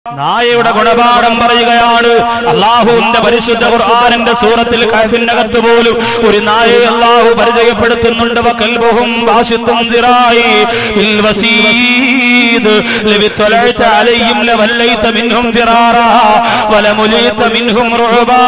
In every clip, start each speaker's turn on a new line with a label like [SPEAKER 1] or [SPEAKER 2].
[SPEAKER 1] നായയുടെ ഗുണപാഠം പറയുകയാണ് അള്ളാഹുവിന്റെ പരിശുദ്ധ ഖുർആാനിന്റെ സൂറത്തിൽ കഹഫിനകത്ത് പോലും ഒരു നായയെ അള്ളാഹു പരിചയപ്പെടുത്തുന്നുണ്ട് വകൽബുഹും ബാശിത്തും ദിറായി ബിൽ വസീദ് ലബിത്വലഅത അലൈഹിം ലവല്ലൈത മിൻഹും ഫിറാറാ വലമുലീത മിൻഹും റുഅബാ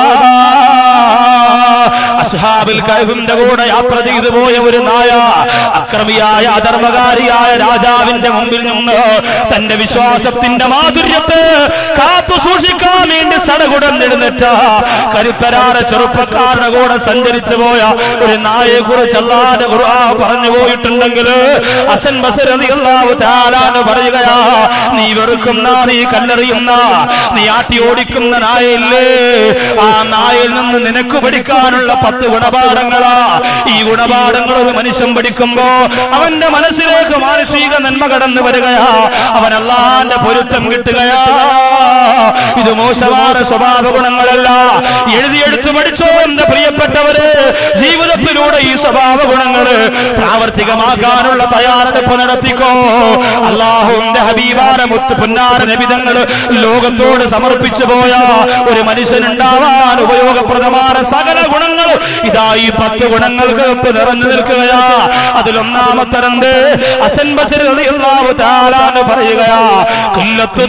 [SPEAKER 1] അസ്ഹാബിൽ കഹഫിന്റെ കൂടെ യാത്ര ചെയ്തു പോയ ഒരു നായ അക്രമിയായ അധർമ്മകാരിയായ രാജാവിന്റെ മുമ്പിൽ നിന്ന് തന്റെ വിശ്വാസത്തിന്റെ മാധുര്യത്തെ കാത്തു സൂക്ഷിക്കാൻ വേണ്ടി സടകുടന്നെടുന്നിട്ട കരുത്തരാറ ചെറുപ്പക്കാരുടെ കൂടെ സഞ്ചരിച്ചു പോയ ഒരു നായെ കുറിച്ച് അല്ലാതെ ഖുർആ പറഞ്ഞു പോയിട്ടുണ്ടെങ്കിൽ അസൻ ബസറിയാവ് താലാന്ന് പറയുകയാ നീ വെറുക്കുന്ന നീ കല്ലെറിയുന്ന നീ ആട്ടി ഓടിക്കുന്ന നായയില്ലേ ആ നായയിൽ നിന്ന് നിനക്ക് പഠിക്കാനുള്ള പത്ത് ഗുണപാഠങ്ങളാ ഈ ഗുണപാഠങ്ങൾ ഒരു മനുഷ്യൻ പഠിക്കുമ്പോ അവന്റെ മനസ്സിലേക്ക് മാനസിക നന്മ കടന്നു വരികയാ അവൻ അള്ളാന്റെ പൊരുത്തം കിട്ടുകയാ ഇത് മോശമായ സ്വഭാവ ഗുണങ്ങളല്ല എഴുതിയെടുത്ത് പഠിച്ചോ എന്റെ പ്രിയപ്പെട്ടവര് ജീവിതത്തിലൂടെ ഈ സ്വഭാവ ഗുണങ്ങള് പ്രാവർത്തികമാക്കാനുള്ള തയ്യാറെടുപ്പ് നടത്തിക്കോ അള്ളാഹുന്റെ ഹബീബാന മുത്ത് പുന്നാര നബിതങ്ങള് ലോകത്തോട് സമർപ്പിച്ചു പോയ ഒരു മനുഷ്യനുണ്ടാവാൻ ഉപയോഗപ്രദമായ സകല ഗുണങ്ങൾ ഇതാ ഈ പത്ത് ഗുണങ്ങൾക്ക് നിറഞ്ഞു നിൽക്കുകയാ അതിലൊന്നാമത്തരന്ത് അസൻ ബസർ റളിയല്ലാഹു തആല എന്ന് പറയുകയാ ഖില്ലത്തു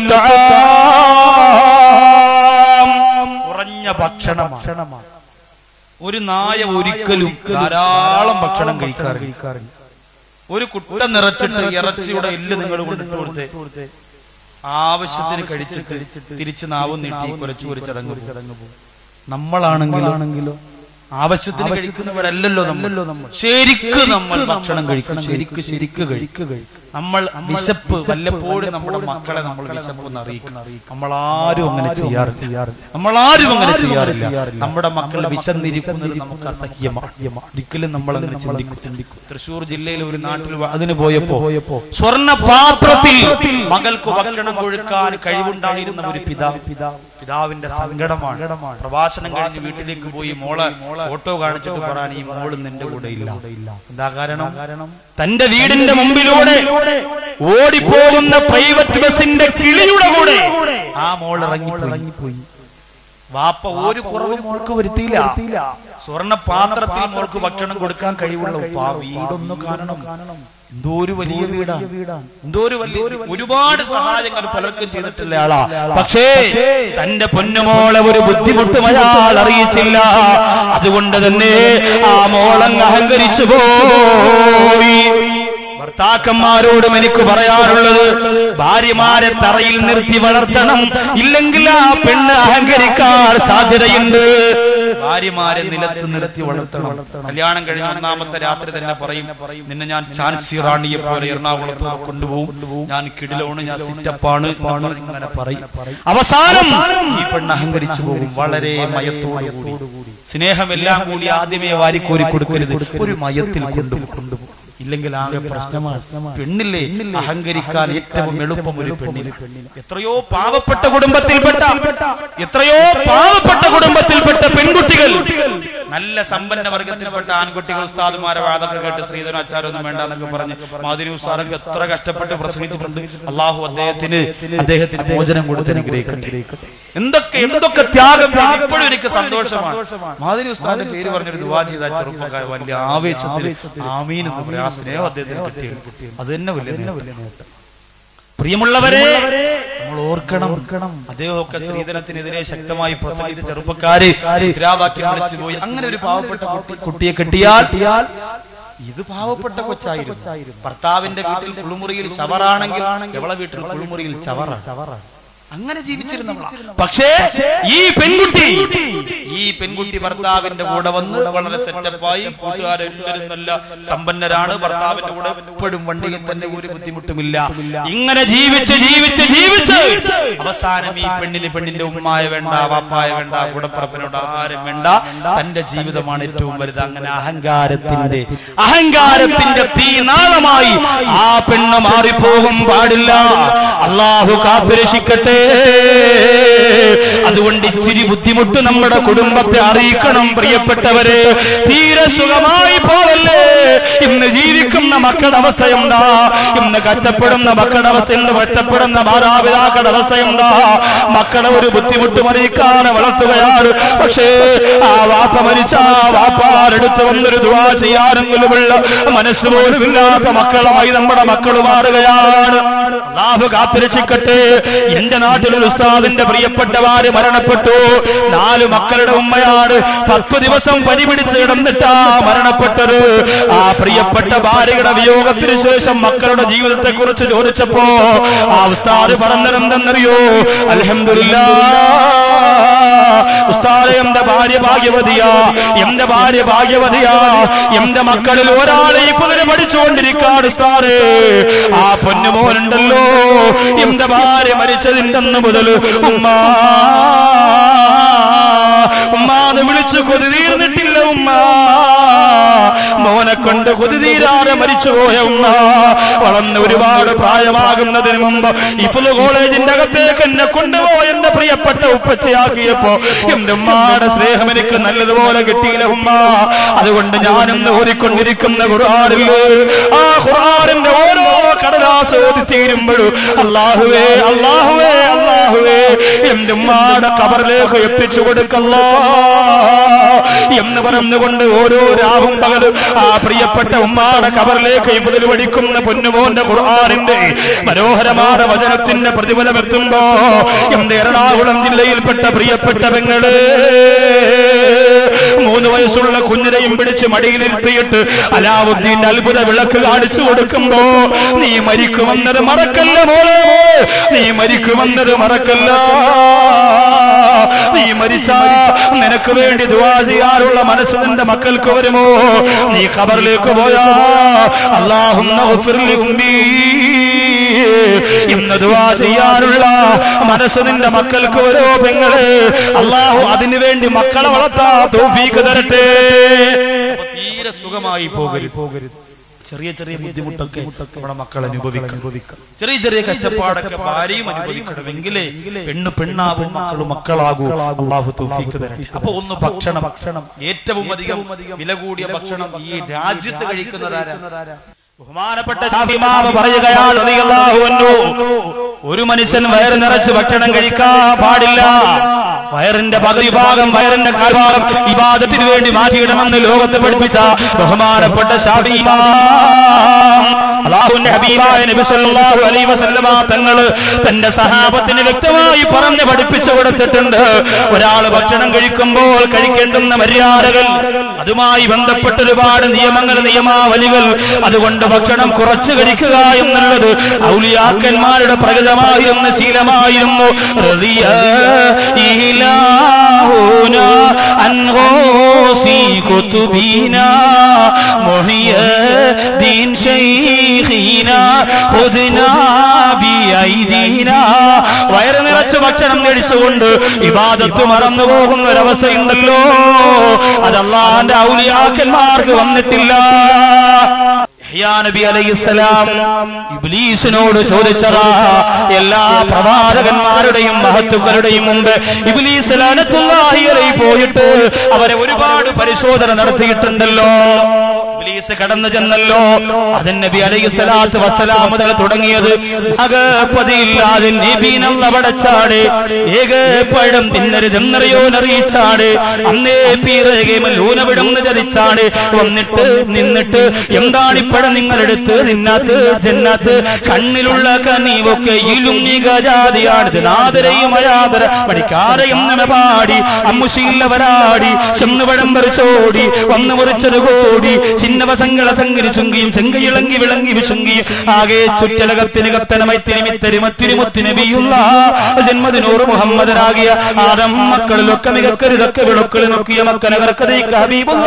[SPEAKER 1] തആം. കുറഞ്ഞ ഭക്ഷണമാണ് ഒരു നായ ഒരിക്കലും ധാരാളം ഭക്ഷണം കഴിക്കാറില്ല ഒരു കുട്ട നിറച്ചിട്ട് ഇറച്ചിയുടെ എല്ല് നിങ്ങൾ കൊണ്ടിട്ട് കൊടുത്തേ ആവശ്യത്തിന് കഴിച്ചിട്ട് തിരിച്ച് നാവും നീട്ടി കുറച്ചു കുറച്ച് അതങ്ങ് പോകും നമ്മളാണെങ്കിലോ ആവശ്യത്തിന് കഴിക്കുന്നവരല്ലല്ലോ നമ്മളല്ലോ നമ്മൾ ശരിക്ക് നമ്മൾ ഭക്ഷണം കഴിക്കും ശരിക്ക് ശരിക്ക് കഴിക്കുക നമ്മൾ വിശപ്പ് വല്ലപ്പോഴും നമ്മുടെ മക്കളെ നമ്മൾ വിശപ്പ് എന്ന് അറിയിക്കും നമ്മളാരും അങ്ങനെ ചെയ്യാറില്ല നമ്മളാരും അങ്ങനെ ചെയ്യാറില്ല നമ്മുടെ മക്കൾ വിശന്നിരിക്കുന്നത് നമുക്ക് അസഹ്യമാണ് ഒരിക്കലും നമ്മൾ അങ്ങനെ ചിന്തിക്കും തൃശൂർ ജില്ലയിലെ ഒരു നാട്ടിൽ വ- അതിന് പോയപ്പോ സ്വർണ്ണ പാത്രത്തിൽ മകൾക്ക് ഭക്ഷണം കൊഴുക്കാൻ കഴിവുണ്ടായിരുന്ന ഒരു പിതാവ് പിതാവിന്റെ സങ്കടമാണ് പ്രഭാഷണം കഴിഞ്ഞ് വീട്ടിലേക്ക് പോയി മോളെ ഫോട്ടോ കാണിച്ചിട്ട് പറയാൻ ഈ മോള് നിന്റെ കൂടെ ഇല്ല എന്താ കാരണം തന്റെ വീടിന്റെ മുമ്പിലൂടെ ഓടിപ്പോകുന്ന പ്രൈവറ്റ് ബസിന്റെ കിളിയുടെ കൂടെ ആ മോൾ ഇറങ്ങിപ്പോയി വാപ്പ ഒരു കുറവും മോൾക്ക് വരുത്തിയില്ല സ്വർണ്ണ പാത്രത്തിൽ മോൾക്ക് ഭക്ഷണം കൊടുക്കാൻ കഴിവുള്ള ഉപ്പ ആ വീടൊന്ന് കാണണം എന്തോ ഒരു വലിയ വീടാണ് എന്തോ ഒരു വലിയ ഒരുപാട് സഹായങ്ങൾ പലർക്കും ചെയ്തിട്ടുള്ള ആളാ പക്ഷേ തന്റെ പൊന്നുമോളെ ഒരു ബുദ്ധിമുട്ടും അയാൾ അറിയിച്ചില്ല അതുകൊണ്ട് തന്നെ ആ മോളങ്ങ് അഹങ്കരിച്ചു പോയി ഭർത്താക്കന്മാരോടും എനിക്ക് പറയാറുള്ളത് ഭാര്യമാരെ തറയിൽ നിർത്തി വളർത്തണം ഇല്ലെങ്കിൽ ആ പെണ്ണ് അഹങ്കരിക്കാൻ സാധ്യതയുണ്ട് ഭാര്യമാരെ നിലത്ത് നിർത്തി വളർത്തണം കല്യാണം കഴിഞ്ഞ ഒന്നാമത്തെ രാത്രി തന്നെ പറയും നിന്നെ ഞാൻ ചാൻസി റാണിയെ പോലെ എറണാകുളത്ത് കൊണ്ടുപോകും ഞാൻ കിടിലോണ് ഞാൻ സിറ്റപ്പാണ് എന്ന് പറഞ്ഞ് ഇങ്ങനെ പറയും അവസാനം ഈ പെണ്ണ് അഹങ്കരിച്ചു പോകും വളരെ മയത്തോടുകൂടി സ്നേഹമെല്ലാം കൂടി ആദ്യമേ വാരിക്കോരി കൊടുക്കരുത് ഒരു മയത്തിൽ കൊണ്ടുപോകും ഇല്ലെങ്കിൽ ആകെ പ്രശ്നമാണ് പെണ്ണില്ലേ അഹങ്കരിക്കാൻ ഏറ്റവും എളുപ്പം ഒരു പെണ്ണിന് എത്രയോ പാവപ്പെട്ട കുടുംബത്തിൽപ്പെട്ട എത്രയോ പാവപ്പെട്ട കുടുംബത്തിൽപ്പെട്ട പെൺകുട്ടികൾ നല്ല സമ്പന്ന വർഗത്തിൽപ്പെട്ട ആൺകുട്ടികൾ ഉസ്താദുമാരെ വാതൊക്കെ കേട്ട് ശ്രീധനാചാരൊന്നും വേണ്ട എന്നൊക്കെ പറഞ്ഞ് മാതിരി ഉസ്താദൊക്കെ എത്ര കഷ്ടപ്പെട്ട് പ്രസംഗിച്ചിട്ടുണ്ട് അള്ളാഹു അദ്ദേഹത്തിന് അദ്ദേഹത്തിന് മോചനം കൊടുത്ത് അനുഗ്രഹിക്കട്ടെ എന്തൊക്കെ എന്തൊക്കെ ത്യാഗം ചെയ്തു. ഇപ്പോഴും എനിക്ക് സന്തോഷമാണ് മാതിരി ഉസ്താദിന്റെ പേര് പറഞ്ഞൊരു ദുവാ ചെയ്ത ചെറുപ്പക്കാർ വലിയ ആവേശത്തിൽ ആമീൻ എന്ന് പറയാം ആ സ്നേഹം അദ്ദേഹത്തിന് കിട്ടിയത് അത് തന്നെ വലിയ നേട്ടം. പ്രിയമുള്ളവരെ നമ്മൾ ഓർക്കണം ഓർക്കണം അദ്ദേഹമൊക്കെ സ്ത്രീധനത്തിനെതിരെ ശക്തമായി പ്രസംഗിച്ച ചെറുപ്പക്കാര് മുദ്രാവാക്യം വിളിച്ചു പോയി അങ്ങനെ ഒരു പാവപ്പെട്ട കുട്ടി കുട്ടിയെ കെട്ടിയാൽ ഇത് പാവപ്പെട്ട കൊച്ചായിരുന്നു ഭർത്താവിന്റെ വീട്ടിൽ കുളിമുറിയിൽ ശവറാണെങ്കിൽ എവളെ വീട്ടിൽ കുളിമുറിയിൽ ചവറാണ് അങ്ങനെ ജീവിച്ചിരുന്നവളാ പക്ഷേ ഈ പെൺകുട്ടി ഈ പെൺകുട്ടി ഭർത്താവിന്റെ കൂടെ വന്ന് വളരെ സെറ്റപ്പായി കൂട്ടുകാരെല്ലാവരും നല്ല സമ്പന്നരാണ് ഭർത്താവിന്റെ കൂടെ എപ്പോഴും വണ്ടിയിൽ തന്നെ ഒരു ബുദ്ധിമുട്ടുമില്ല ഇങ്ങനെ ജീവിച്ച് ജീവിച്ച് ജീവിച്ച് അവസാനം ഈ പെണ്ണിന് പെണ്ണിന്റെ ഉമ്മായ വേണ്ട വാപ്പായ വേണ്ട കൂടപ്പറപ്പിനോട് ആരും വേണ്ട തന്റെ ജീവിതമാണ് ഏറ്റവും വലുത് അങ്ങനെ അഹങ്കാരത്തിന്റെ അഹങ്കാരത്തിന്റെ തീനാളമായി ആ പെണ്ണ് മാറിപ്പോകും പാടില്ല അള്ളാഹു കാത്തുരക്ഷിക്കട്ടെ അതുകൊണ്ട് ഇച്ചിരി ബുദ്ധിമുട്ട് നമ്മുടെ കുടുംബത്തെ അറിയിക്കണം പ്രിയപ്പെട്ടവരെ തീരെ സുഖമായി പോവല്ലേ ഇന്ന് ജീവിക്കുന്ന മക്കളുടെ അവസ്ഥ എന്താ ഇന്ന് കഷ്ടപ്പെടുന്ന മക്കളുടെ അവസ്ഥ ഇന്ന് ഒറ്റപ്പെടുന്ന മാതാപിതാക്കളുടെ അവസ്ഥ എന്താ മക്കളെ ഒരു ബുദ്ധിമുട്ടും അറിയിക്കാതെ വളർത്തുകയാണ് പക്ഷേ ആ വാപ്പ മരിച്ച ആ വാപ്പാരെടുത്ത് വന്നൊരു ദുവാ ചെയ്യാനെങ്കിലുമുള്ള മനസ്സ് പോലുമില്ലാത്ത മക്കളായി നമ്മുടെ മക്കൾ മാറുകയാണ് അള്ളാഹു കാത്തിരക്ഷിക്കട്ടെ എന്റെ നാട്ടിലൊരു ഉസ്താദിന്റെ പ്രിയപ്പെട്ടവാര് മരണപ്പെട്ടു നാല് മക്കളുടെ ഉമ്മയാണ് പത്ത് ദിവസം പനി പിടിച്ച് കിടന്നിട്ടാ മരണപ്പെട്ടത് ആ പ്രിയപ്പെട്ട ഭാര്യയുടെ വിയോഗത്തിന് ശേഷം മക്കളുടെ ജീവിതത്തെ കുറിച്ച് ചോദിച്ചപ്പോ ആ ഉസ്താദ് പറഞ്ഞതെന്തെന്നറിയോ അലഹമില്ലാ ഉസ്താദ് എന്റെ ഭാര്യ ഭാഗ്യവതിയാ എന്റെ ഭാര്യ ഭാഗ്യവതിയാ എന്റെ മക്കളിൽ ഒരാൾ ഈ പുതിന് പഠിച്ചുകൊണ്ടിരിക്കാണ് ഉസ്താദ് ആ പൊന്നുമോനുണ്ടല്ലോ എന്റെ ഭാര്യ മരിച്ചതിന്റെ അന്ന് മുതൽ ഉമ്മ ഉമ്മാന്ന് വിളിച്ചു കൊതി തീർന്നിട്ടില്ല ഉമ്മ മോനെ കൊണ്ട് കൊതി തീരാതെ മരിച്ചുപോയ ഉമ്മ വളർന്ന് ഒരുപാട് പ്രായമാകുന്നതിന് മുമ്പ് ഇഫുൽ കോളേജിന്റെ അകത്തേക്ക് എന്നെ കൊണ്ടുപോയി എന്റെ പ്രിയപ്പെട്ട ഉപ്പച്ചയാക്കിയപ്പോ എന്റെ ഉമ്മാടെ സ്നേഹം എനിക്ക് നല്ലതുപോലെ കിട്ടിയില്ല ഉമ്മ അതുകൊണ്ട് ഞാനിന്ന് ഓതിക്കൊണ്ടിരിക്കുന്ന ഖുർആാനില് ആ ഖുർആാനിന്റെ ഓരോ കടലാസ് ഓതി തീരുമ്പോഴും അള്ളാഹുവേ അള്ളാഹുവേ അള്ളാഹുവേ എന്റെ ഉമ്മാടെ കബറിലേക്ക് എത്തിച്ചു കൊടുക്കല്ലോ എന്ന് പറഞ്ഞുകൊണ്ട് ഓരോ രാവും പകലും ആ പ്രിയപ്പെട്ട ഉമ്മാടെ കബറിലേക്ക് ഇപ്പതിൽ പഠിക്കുന്ന പൊന്നുമോന്റെ ഖുർആാനിന്റെ മനോഹരമായ വചനത്തിന്റെ പ്രതിഫലം എത്തുമ്പോ എന്റെ എറണാകുളം ജില്ലയിൽപ്പെട്ട പ്രിയപ്പെട്ട പെങ്ങള് മൂന്ന് വയസ്സുള്ള കുഞ്ഞിനെയും പിടിച്ച് മടിയിലിരുത്തിയിട്ട് അലാവുദ്ദീൻ അത്ഭുത വിളക്ക് കാണിച്ചു കൊടുക്കുമ്പോ നീ മരിക്കുമെന്നത് മറക്കല്ല മോളെ നീ മരിക്കുമെന്നത് മറക്കല്ല നീ മരിച്ചാ നിനക്ക് വേണ്ടി ദുവാ ചെയ്യാനുള്ള മനസ്സ് നിന്റെ മക്കൾക്ക് വരുമോ നീ ഖബറിലേക്ക് പോയാ അള്ളാഹുന്ന ഉമ്മീ ഇന്ന് ദുവാ ചെയ്യാനുള്ള മനസ്സ് നിന്റെ മക്കൾക്ക് ഓരോ പെങ്ങള് അള്ളാഹു അതിനു വേണ്ടി മക്കളെ വളർത്താ തോഫീക്ക് തരട്ടെ അപ്പൊ തീരെ സുഖമായി പോകരുത് പോകരുത് ചെറിയ ചെറിയ ബുദ്ധിമുട്ടൊക്കെ നമ്മുടെ മക്കൾ അനുഭവിക്കണം ചെറിയ ചെറിയ കഷ്ടപ്പാടൊക്കെ ഭാര്യയും അനുഭവിക്കണമെങ്കിലേ പെണ്ണ് പെണ്ണാവും മക്കള് മക്കളാകൂ അള്ളാഹു തൗഫീക്ക് തരട്ടെ അപ്പൊ ഒന്ന് ഭക്ഷണം ഭക്ഷണം ഏറ്റവും അധികം വില കൂടിയ ഭക്ഷണം ഈ രാജ്യത്ത് കഴിക്കുന്നതാരാ ബഹുമാനപ്പെട്ട ഷാഫിമാമ പറയുകയാണ് റളിയല്ലാഹു അൻഹു, ഒരു മനുഷ്യൻ വയറ് നിറച്ച് ഭക്ഷണം കഴിക്കാൻ പാടില്ല വയറിന്റെ പകുതി ഭാഗം വയറിന്റെ കാൽഭാഗം ഇബാദത്തിന് വേണ്ടി മാറ്റിയിടണമെന്ന് ലോകത്ത് പഠിപ്പിച്ച ബഹുമാനപ്പെട്ട ഷാഫി ഇമാം അള്ളാഹുവിന്റെ ഹബീബായ നബി സല്ലല്ലാഹു അലൈഹി വസല്ലമ തങ്ങള് തന്റെ സഹാബത്തിന് വ്യക്തമായി പറഞ്ഞു പഠിപ്പിച്ചു കൊടുത്തിട്ടുണ്ട് ഒരാൾ ഭക്ഷണം കഴിക്കുമ്പോൾ കഴിക്കേണ്ടുന്ന മര്യാദകൾ അതുമായി ബന്ധപ്പെട്ട ഒരുപാട് നിയമങ്ങൾ നിയമാവലികൾ അതുകൊണ്ട് ഭക്ഷണം കുറച്ച് കഴിക്കുക എന്നുള്ളത് ഔലിയാക്കന്മാരുടെ പ്രകൃതമായിരുന്ന ശീലമായിരുന്നു റളിയ ഇലാഹുന അൻ ഗോസി കുതുബിനാ മുഹിയ ദീൻ ശൈഖിന ഖുദ്നാ ബിഐദീന വയറ് നിറച്ച് ഭക്ഷണം കഴിച്ചുകൊണ്ട് ഇബാദത്ത് മറന്നു പോകുന്ന ഒരവസ്ഥയുണ്ടല്ലോ അത് അള്ളാന്റെ ഔലിയാക്കന്മാർക്ക് വന്നിട്ടില്ല യഹ്യാ നബി അലൈഹിസ്സലാം ഇബ്ലീസിനോട് ചോദിച്ചതാ എല്ലാ പ്രവാചകന്മാരുടെയും മഹത്തുക്കളുടെയും മുമ്പ് ഇബ്ലീസ് ലഅനത്തുല്ലാഹി അലൈഹി പോയിട്ട് അവരെ ഒരുപാട് പരിശോധന നടത്തിയിട്ടുണ്ടല്ലോ ഇബ്ലീസ് കടന്നു ചെന്നല്ലോ അതിന് നബി അലൈഹി സ്വലാത്തു വസ്സലാം മുതൽ തുടങ്ങിയത് അകപ്പതിയില്ലാതെ നബീനല്ല പടച്ചാട് ഏകപ്പഴം തിന്നരുതെന്നറിയോനറിയിച്ചാട് അന്നേ പീറകേമൽ ഊനവിടുന്ന് ചതിച്ചാട് വന്നിട്ട് നിന്നിട്ട് എന്താണ് ഇപ്പഴം നിങ്ങളെടുത്ത് നിന്നാത്ത് ജന്നാത്ത് കണ്ണിലുള്ള കനീവൊക്കെ ഇലും നികജാതിയാണ് നാദരയും അയാദര പഠിക്കാരയും നമ പാടി അമ്മുശീലവരാടി ചെന്നുപഴം പറിച്ചോടി വന്നു മുറിച്ചത് കോടി ചിന്നവ സങ്കട സംഗരി ചുങ്കിയും ചെങ്കയിളങ്ങി വിളങ്ങി വിശുങ്കിയും ആകെ ചുറ്റലകത്തിന് കത്തനമൈ തിരുമിത്തരിമ തിരുമുത്തിനബിയുള്ള ജന്മദിനൂറ് മുഹമ്മദനാകിയ ആദം മക്കളിലൊക്കെ മികക്കരുതൊക്കെ വിളക്കളിൽ നോക്കിയ മക്കനകർക്കതയ്ക്ക് ഹബീബുള്ള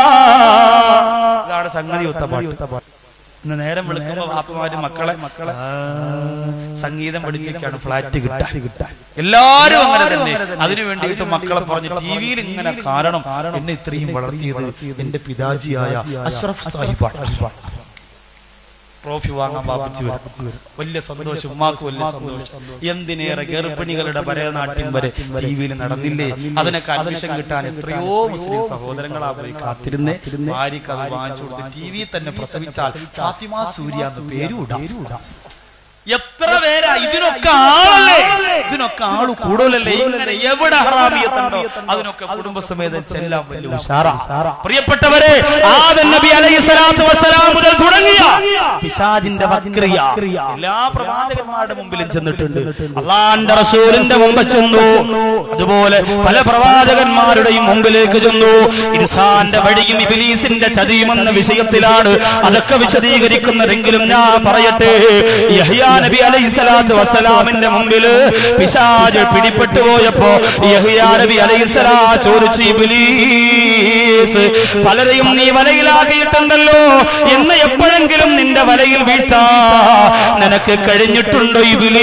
[SPEAKER 1] ഇതാണ് സംഗതി ഒത്ത പാട്ട് ഇന്ന് നേരം വിളിക്കുമ്പോ വാപ്പമാര് മക്കളെ മക്കളെ സംഗീതം പഠിപ്പിക്കാണ് ഫ്ലാറ്റ് കിട്ടാൻ എല്ലാരും അങ്ങനെ തന്നെ അതിനു വേണ്ടിയിട്ട് മക്കളെ പറഞ്ഞ് ടി വിയിൽ ഇങ്ങനെ കാരണം എന്നെ ഇത്രയും വളർത്തിയത് എന്റെ പിതാജിയായ അഷ്റഫ് സാഹിബാണ് ട്രോഫി വാങ്ങാൻ വാപ്പിച്ചു വരും വലിയ സന്തോഷം ഉമ്മാക്ക് വലിയ സന്തോഷം എന്തിനേറെ ഗർഭിണികളുടെ ഭരതനാട്യം വരെ ടി വിയിൽ നടന്നില്ലേ അതിനൊക്കെ അഡ്മിഷൻ കിട്ടാൻ എത്രയോ മുസ്ലിം സഹോദരങ്ങളാ പോയി കാത്തിരുന്നേ ഭാര്യക്ക് അത് വാങ്ങിച്ചു കൊടുത്ത് ടി വി തന്നെ പ്രസവിച്ചാൽ ഫാത്തിമ സൂര്യ എന്ന് പേരും ഇടാം എത്ര പേരാ ഇതിനൊക്കെ ആളല്ലേ ഇതിനൊക്കെ ആള് കൂടുതലല്ലേ ഇങ്ങനെ എവിടെ ഹറാമിയത്തുണ്ടോ അതിനൊക്കെ കുടുംബസമേതം ചെല്ലാൻ വലിയ ഉഷാറാ പ്രിയപ്പെട്ടവരെ ആദൻ നബി അലൈഹി സ്വലാത്തു വസ്സലാം മുതൽ തുടങ്ങിയ പിശാജിന്റെ വക്രിയ എല്ലാ പ്രവാചകന്മാരുടെ മുമ്പിലും ചെന്നിട്ടുണ്ട് അള്ളാന്റെ റസൂലിന്റെ മുമ്പ് ചെന്നു അതുപോലെ പല പ്രവാചകന്മാരുടെയും മുമ്പിലേക്ക് ചെന്നു ഇൻസാന്റെ വഴിയും ഇബിലീസിന്റെ ചതിയുമെന്ന വിഷയത്തിലാണ് അതൊക്കെ വിശദീകരിക്കുന്നതെങ്കിലും ഞാൻ പറയട്ടെ യഹ്യാ നബി അലൈഹി സ്വലാത്തു വസ്സലാമിന്റെ മുമ്പിൽ പിശാജ് പിടിപ്പെട്ടു പോയപ്പോ യഹ്യാ നബി അലൈഹി സ്വലാ ചോദിച്ചു ഇബ്ലീസ് പലരെയും നീ വലയിലാക്കിയിട്ടുണ്ടല്ലോ എന്ന് എപ്പോഴെങ്കിലും നിന്റെ വലയിൽ വീഴ്ത്താ നിനക്ക് കഴിഞ്ഞിട്ടുണ്ടോ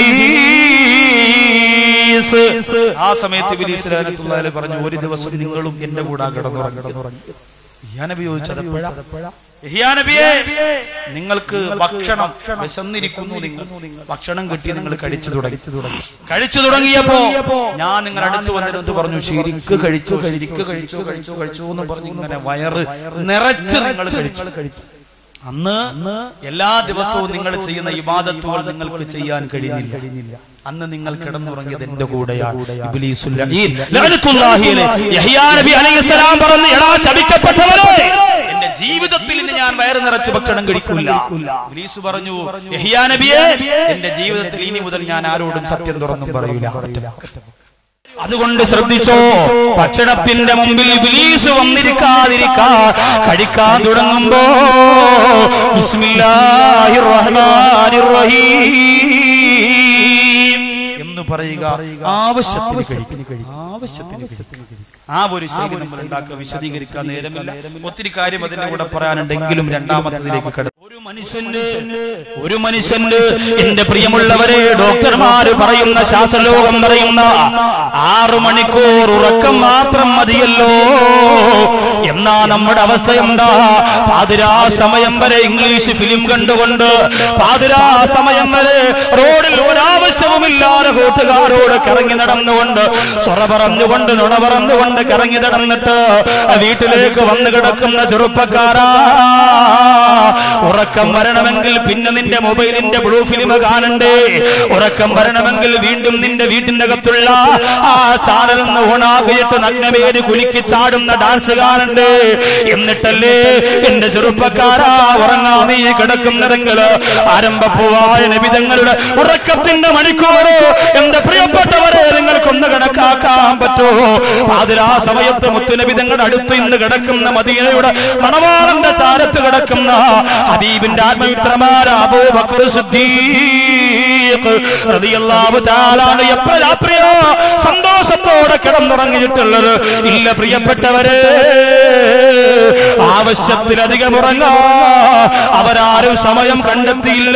[SPEAKER 1] ഇബ്ലീസ് ആ സമയത്ത് ഇബ്ലീസ് ലഅനത്തുള്ളാഹി അലൈഹി പറഞ്ഞു ഒരു ദിവസം നിങ്ങളും എന്റെ കൂടെ കിടന്നുറങ്ങി യഹ്യാ നബി ചോദിച്ചത് എപ്പോഴാ യഹ്യാ നബിയെ നിങ്ങൾക്ക് ഭക്ഷണം വിശന്നിരിക്കുന്നു നിങ്ങൾ ഭക്ഷണം കിട്ടി നിങ്ങൾ കഴിച്ചു തുടങ്ങി കഴിച്ചു തുടങ്ങിയപ്പോ ഞാൻ നിങ്ങൾ അടുത്ത് വന്നിരുന്നത് പറഞ്ഞു ശരിക്ക് കഴിച്ചു ശരിക്ക് കഴിച്ചു കഴിച്ചു കഴിച്ചു എന്ന് പറഞ്ഞു ഇങ്ങനെ വയറ് നിറച്ച് നിങ്ങൾ കഴിച്ചു അന്ന് എല്ലാ ദിവസവും നിങ്ങൾ ചെയ്യുന്ന ഇബാദത്തുകൾ നിങ്ങൾക്ക് ചെയ്യാൻ കഴിഞ്ഞില്ല അന്ന് നിങ്ങൾ കിടന്നുറങ്ങിയത് എന്റെ കൂടെയാണ് ഇബ്ലീസുൽ ലഈൻ ലഅനത്തുല്ലാഹി അലൈഹി യഹ്യാ നബി അലൈഹിസ്സലാം പറഞ്ഞു എടാ ശപിക്കപ്പെട്ടവരെ എന്റെ ജീവിതത്തിൽ ഇനി ഞാൻ വയറ് നിറച്ച് ഭക്ഷണം കഴിക്കില്ല ഇബ്ലീസ് പറഞ്ഞു യഹ്യാ നബിയെ എന്റെ ജീവിതത്തിൽ ഇനി മുതൽ ഞാൻ ആരോടും സത്യം തുറന്നും പറയൂല അതുകൊണ്ട് ശ്രദ്ധിച്ചോ ഭക്ഷണത്തിന്റെ മുമ്പിൽ ഇബ്ലീസ് വന്നിരിക്കാതിരിക്കാ കഴിക്കാൻ തുടങ്ങുമ്പോ ബിസ്മില്ലാഹിർ റഹ്മാനിർ റഹീം എന്ന് പറയുക ആവശ്യത്തിന് കഴിക്കും ആവശ്യത്തിന് കഴിക്കും ആ ഒരു ശൈലി നമ്മൾ ഉണ്ടാക്കുക വിശദീകരിക്കാൻ നേരമില്ല ഒത്തിരി കാര്യം അതിന്റെ കൂടെ പറയാനുണ്ടെങ്കിലും രണ്ടാമത്തതിലേക്ക് കടന്നു ഒരു മനുഷ്യന്റെ ഒരു മനുഷ്യന്റെ എന്റെ പ്രിയമുള്ളവരെ ഡോക്ടർമാര് പറയുന്ന ശാസ്ത്രലോകം പറയുന്ന ആറു മണിക്കൂർ ഉറക്കം മാത്രം മതിയല്ലോ എന്നാ നമ്മുടെ അവസ്ഥ എന്താ പാതിരാ സമയം വരെ ഇംഗ്ലീഷ് ഫിലിം കണ്ടുകൊണ്ട് പാതിരാ സമയം വരെ റോഡിൽ ഒരാവശ്യവുമില്ലാതെ കൂട്ടുകാരോട് കറങ്ങി നടന്നുകൊണ്ട് സ്വറ പറഞ്ഞുകൊണ്ട് നുണ പറഞ്ഞുകൊണ്ട് കറങ്ങി നടന്നിട്ട് വീട്ടിലേക്ക് വന്നു കിടക്കുന്ന ചെറുപ്പക്കാരാ ഉറക്കം വരണമെങ്കിൽ പിന്നെ നിന്റെ മൊബൈലിന്റെ ബ്ലൂ ഫിലിം കാണണ്ടേ ഉറക്കം വരണമെങ്കിൽ വീണ്ടും നിന്റെ വീട്ടിന്റെ അകത്തുള്ള ആ ചാനൽ നിന്ന് ഓണാക്കിയിട്ട് നഗ്നവേര് കുലുക്കി ചാടുന്ന ഡാൻസ് കാണണ്ടേ എന്നിട്ടല്ലേ എന്റെ ചെറുപ്പക്കാരാ ഉറങ്ങാ നീ കിടക്കുന്നതെങ്കിൽ ആരംഭപ്പൂവായ നബിതങ്ങളുടെ ഉറക്കത്തിന്റെ മണിക്കൂറ് എന്റെ പ്രിയപ്പെട്ടവരെ നിങ്ങൾക്കൊന്ന് കണക്കാക്കാൻ പറ്റുമോ പാതിരാ സമയത്ത് മുത്തുനബിതങ്ങളുടെ അടുത്ത് ഇന്ന് കിടക്കുന്ന മദീനയുടെ മണവാളന്റെ ചാരത്ത് കിടക്കുന്ന ഹബീബിന്റെ ആത്മമിത്രമാര അബൂബക്കർ സിദ്ദീഖ് റളിയല്ലാഹു തആല അൻഹു എത്ര രാത്രിയോ സന്തോഷത്തോടെ കിടന്നുറങ്ങിയിട്ടുള്ളത് ഇല്ല പ്രിയപ്പെട്ടവരെ ആവശ്യത്തിലധികം ഉറങ്ങാ അവരാരും സമയം കണ്ടെത്തിയില്ല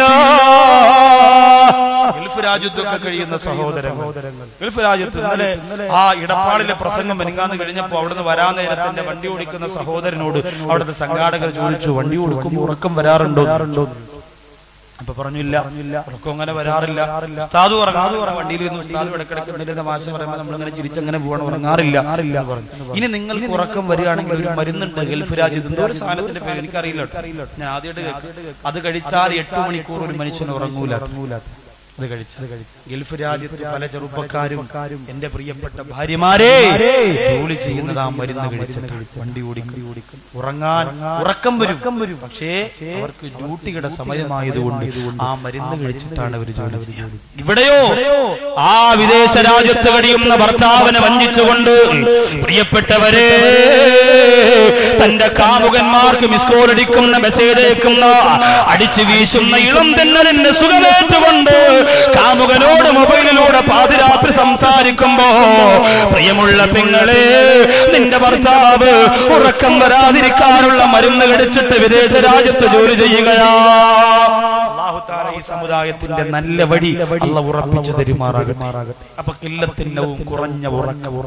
[SPEAKER 1] ഗൾഫ് രാജ്യത്തൊക്കെ കഴിയുന്ന സഹോദരങ്ങൾ ഗൾഫ് രാജ്യത്ത് ഇന്നലെ ആ ഇടപ്പാടിലെ പ്രസംഗം മെനിങ്ങാന്ന് കഴിഞ്ഞപ്പോ അവിടുന്ന് വരാൻ നേരത്തെ എന്റെ വണ്ടി ഓടിക്കുന്ന സഹോദരനോട് അവിടുത്തെ സംഘാടകർ ചോദിച്ചു വണ്ടി ഓടിക്കുമ്പോൾ ഉറക്കം വരാറുണ്ടോ അപ്പൊ പറഞ്ഞില്ല ഉറക്കം അങ്ങനെ വരാറില്ല ഉസ്താദ് ഉറങ്ങാതെ വണ്ടിയിൽ ഇരുന്ന് ഉസ്താദ് ഇടക്കിടക്ക് എന്തെങ്കിലും തമാശ പറയുമ്പോൾ നമ്മളിങ്ങനെ ചിരിച്ചങ്ങനെ പോകണം ഉറങ്ങാറില്ല എന്ന് പറഞ്ഞു ഇനി നിങ്ങൾക്ക് ഉറക്കം വരികയാണെങ്കിൽ ഒരു മരുന്നുണ്ട് ഗൾഫ് രാജ്യത്ത് എന്തോ ഒരു സാധനത്തിന്റെ പേര് എനിക്കറിയില്ല കേട്ടോ. ഞാൻ ആദ്യമായിട്ട് കേൾക്കും അത് കഴിച്ചാൽ എട്ട് മണിക്കൂർ ഒരു മനുഷ്യൻ ഉറങ്ങൂല അത് കഴിച്ചത് ഗൾഫ് രാജ്യത്ത് പല ചെറുപ്പക്കാരും എന്റെ പ്രിയപ്പെട്ട ഭാര്യമാരെ ജോലി ചെയ്യുന്നത് ആ മരുന്ന് കഴിച്ചിട്ട് വണ്ടി ഓടിക്കും ഉറങ്ങാൻ ഉറക്കം വരും പക്ഷേ അവർക്ക് ഡ്യൂട്ടിയുടെ സമയമായതുകൊണ്ട് ആ മരുന്ന് കഴിച്ചിട്ടാണ് അവർ ജോലി ചെയ്യുന്നത് ഇവിടെയോ ആ വിദേശ രാജ്യത്ത് കഴിയുന്ന ഭർത്താവിനെ വഞ്ചിച്ചുകൊണ്ട് പ്രിയപ്പെട്ടവരെ തന്റെ കാമുകന്മാർക്ക് മിസ് കോൾ അടിക്കുന്ന മെസ്സേജ് അയക്കുന്ന അടിച്ചു വീശുന്ന ഇളം തെന്നലിന്റെ സുഖമേറ്റുകൊണ്ട് കാമുകനോട് മൊബൈലിലൂടെ പാതിരാത്രി സംസാരിക്കുമ്പോ പ്രിയമുള്ള പെങ്ങളെ നിന്റെ ഭർത്താവ് ഉറക്കം വരാതിരിക്കാനുള്ള മരുന്ന് കടിച്ചിട്ട് വിദേശ രാജ്യത്ത് ജോലി ചെയ്യുകയാ അല്ലാഹു തആല ഈ സമുദായത്തിന്റെ നല്ല വഴി അല്ല ഉറപ്പിച്ചു തരുമാറാകട്ടെ അപ്പൊ കില്ലത്തിന്നവും കുറഞ്ഞ ഉറക്കം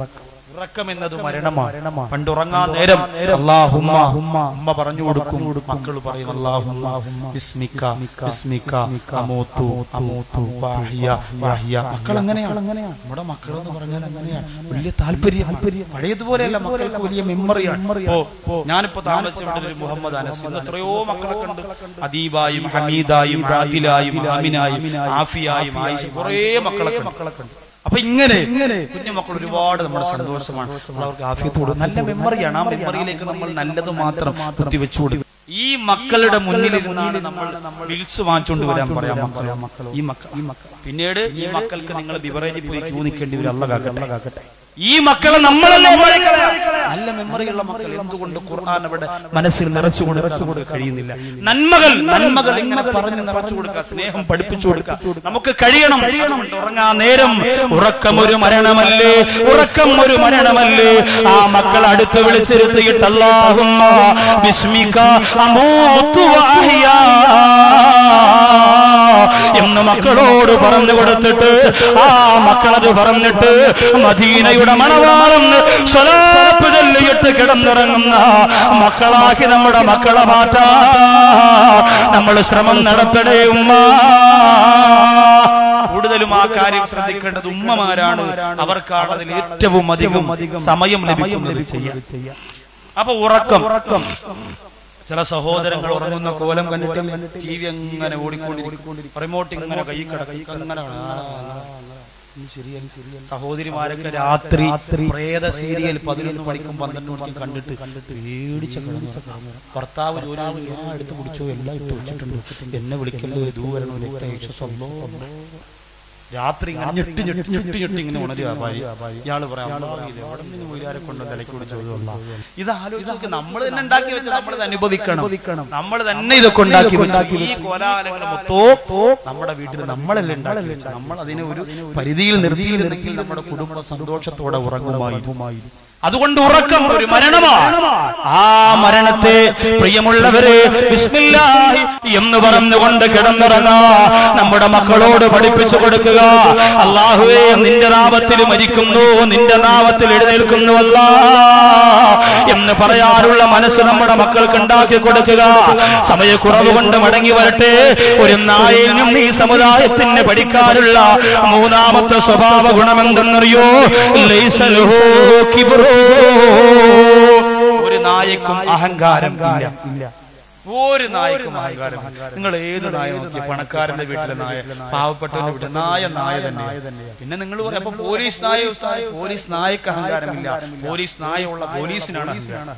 [SPEAKER 1] ഉറക്കം എന്നത് മരണമാണ് പണ്ട് ഉറങ്ങാൻ നേരം അല്ലാഹുമ്മ ഉമ്മ പറഞ്ഞു കൊടുക്കും മക്കൾ പറയും അല്ലാഹുമ്മ ബിസ്മിക ബിസ്മിക അമൂതു അമൂതു വാഹിയ വാഹിയ മക്കൾ അങ്ങനെയാണ് നമ്മുടെ മക്കൾ എന്ന് പറഞ്ഞാൽ അങ്ങനെയാണ് വലിയ താല്പര്യം പഴയതുപോലെയല്ല മക്കൾക്ക് വലിയ മെമ്മറിയാണ് ഇപ്പോ ഞാനിപ്പോ താമസിച്ചിട്ടുണ്ട് ഒരു മുഹമ്മദ് അനസ് ഇന്ന് എത്രയോ മക്കളൊക്കെ ഉണ്ട് അദീബായും ഹമീദായും ആദിലായും ആമിനായും ആഫിയായും ആയിഷ കുറേ മക്കളൊക്കെ മക്കളൊക്കെ ഉണ്ട് അപ്പൊ ഇങ്ങനെ കുഞ്ഞു മക്കൾ ഒരുപാട് നമ്മുടെ സന്തോഷമാണ് നമ്മൾ അവർക്ക് ആഫിയത്ത് കൊടുക്കും നല്ല മെമ്മറിയാണ് ആ മെമ്മറിയിലേക്ക് നമ്മൾ നല്ലത് മാത്രം കുത്തിവെച്ചു കൊടുക്കും ഈ മക്കളുടെ മുന്നിൽ ഇരുന്നാണ് നമ്മൾ വിൽസ് വാങ്ങിച്ചുകൊണ്ട് വരാൻ പറയാം മക്കൾ ഈ മക്കൾ ഈ മക്കൾ പിന്നീട് ഈ മക്കൾക്ക് നിങ്ങൾ ബിവറേജിൽ പോയി ക്യൂ നിൽക്കേണ്ടി വരും അല്ല കാക്കട്ടെ ഈ മക്കളെ നമ്മളല്ലേ പഴിക്കളയാ? നല്ല മെമ്മറിയുള്ള മക്കൾ എന്തുകൊണ്ട് ഖുർആൻ അവിടെ മനസ്സിൽ നിറച്ചു കൊടുക്കാൻ കഴിയുന്നില്ല നന്മകൾ നന്മകൾ ഇങ്ങനെ പറഞ്ഞു നിറച്ചു കൊടുക്കുക സ്നേഹം പഠിപ്പിച്ചു കൊടുക്കുക നമുക്ക് കഴിയണം അതുകൊണ്ട് ഉറങ്ങാൻ നേരം ഉറക്കം ഒരു മരണമല്ലേ ഉറക്കം ഒരു മരണമല്ലേ ആ മക്കൾ അടുത്ത് വിളിച്ചിരുത്തിയിട്ട് അല്ലാഹുമ്മ ബിസ്മിക അമൂതു വഅഹ്യാ എന്ന് മക്കളോട് പറഞ്ഞു കൊടുത്തിട്ട് ആ മക്കളത് പറഞ്ഞിട്ട് മദീനയുടെ മണവാളം സ്വലാപ്പ് ചൊല്ലിയിട്ട് കിടന്നിറങ്ങുന്ന മക്കളാക്കി നമ്മുടെ മക്കളെ മാറ്റാ നമ്മൾ ശ്രമം നടത്തണേ ഉമ്മ കൂടുതലും ആ കാര്യം ശ്രദ്ധിക്കേണ്ടത് ഉമ്മമാരാണ് അവർക്കാണ് അതിൽ ഏറ്റവും അധികം സമയം ലഭിക്കുന്നത് ചെയ്യാൻ അപ്പൊ ഉറക്കം ഉറക്കം ചില സഹോദരങ്ങൾ ഉറങ്ങുന്ന കോലം കണ്ടിട്ട് ടി വി അങ്ങനെ ഓടിക്കൊണ്ടിരിക്കും റിമോട്ട് ഇങ്ങനെ കൈ കിടക്കും അങ്ങനെ കാണാം. ആ, അങ്ങനെ, അങ്ങനെ. ഉം, ശരിയാണ്, ശരിയാണ്. സഹോദരിമാരൊക്കെ രാത്രി പ്രേത സീരിയൽ പതിനൊന്ന് മണിക്കും പന്ത്രണ്ട് മണിക്കും കണ്ടിട്ട് പേടിച്ച കിടന്നു ഭർത്താവ് ജോലി കഴിഞ്ഞ് ഞാൻ എടുത്ത് കുടിച്ചോ എല്ലാം ഇട്ട് വെച്ചിട്ടുണ്ട് എന്നെ വിളിക്കല്ലോ ഇതൂ വരണോ രക്തയക്ഷസല്ലോ രാത്രി ഇങ്ങനെ ഞെട്ടി ഞെട്ടി ഞെട്ടി ഞെട്ടി ഇങ്ങനെ ഉണരുക ഭാര്യ ഇയാള് പറയാം "അല്ലാ, ഇത് എവിടെ നിന്ന് വീട്ടുകാരെ കൊണ്ട് തലയ്ക്ക് പിടിച്ചോളൂ ഇത് ആലോചിച്ച് നമ്മൾ തന്നെ ഉണ്ടാക്കി വെച്ച് നമ്മൾ ഇത് അനുഭവിക്കണം നമ്മൾ തന്നെ ഇതൊക്കെ ഉണ്ടാക്കി വെച്ചു ഈ കോലാഹലങ്ങൾ മൊത്തവും നമ്മുടെ വീട്ടിൽ നമ്മളല്ലേ ഉണ്ടാക്കി വെച്ചു നമ്മൾ അതിനെ ഒരു പരിധിയിൽ നിർത്തിയിരുന്നെങ്കിൽ നമ്മുടെ കുടുംബം സന്തോഷത്തോടെ ഉറങ്ങുമായി അതുകൊണ്ട് ഉറക്കം ഒരു മരണമാണ് ആ മരണത്തെ പ്രിയമുള്ളവരെ ബിസ്മില്ലാഹി എന്ന് പറഞ്ഞുകൊണ്ട് കിടന്നിറങ്ങാ നമ്മുടെ മക്കളോട് പഠിപ്പിച്ചു കൊടുക്കുക അള്ളാഹുവേ നിന്റെ നാമത്തിൽ മരിക്കുന്നു നിന്റെ നാമത്തിൽ എഴുന്നേൽക്കുന്നു അല്ല എന്ന് പറയാനുള്ള മനസ്സ് നമ്മുടെ മക്കൾക്ക് ഉണ്ടാക്കി കൊടുക്കുക സമയക്കുറവ് കൊണ്ട് മടങ്ങി വരട്ടെ ഒരു നായനും ഈ സമുദായത്തിന് പഠിക്കാനുള്ള മൂന്നാമത്തെ സ്വഭാവ ഗുണമെന്തെന്നറിയോ ലൈസലുഹു കിബ്റു. ഒരു നായക്കും അഹങ്കാരം ഇല്ല ഒരു നായക്കും അഹങ്കാരം നിങ്ങൾ ഏത് നായ നോക്കി പണക്കാരന്റെ വീട്ടിലെ നായ പാവപ്പെട്ടവന്റെ വീട്ടിലെ നായ നായ തന്നെ പിന്നെ നിങ്ങൾ പറയും അപ്പൊ പോലീസ് നായ ഉസ്താദേ, പോലീസ് നായക്ക് അഹങ്കാരമില്ല പോലീസ് നായ ഉള്ള പോലീസിനാണ് അഹങ്കാരം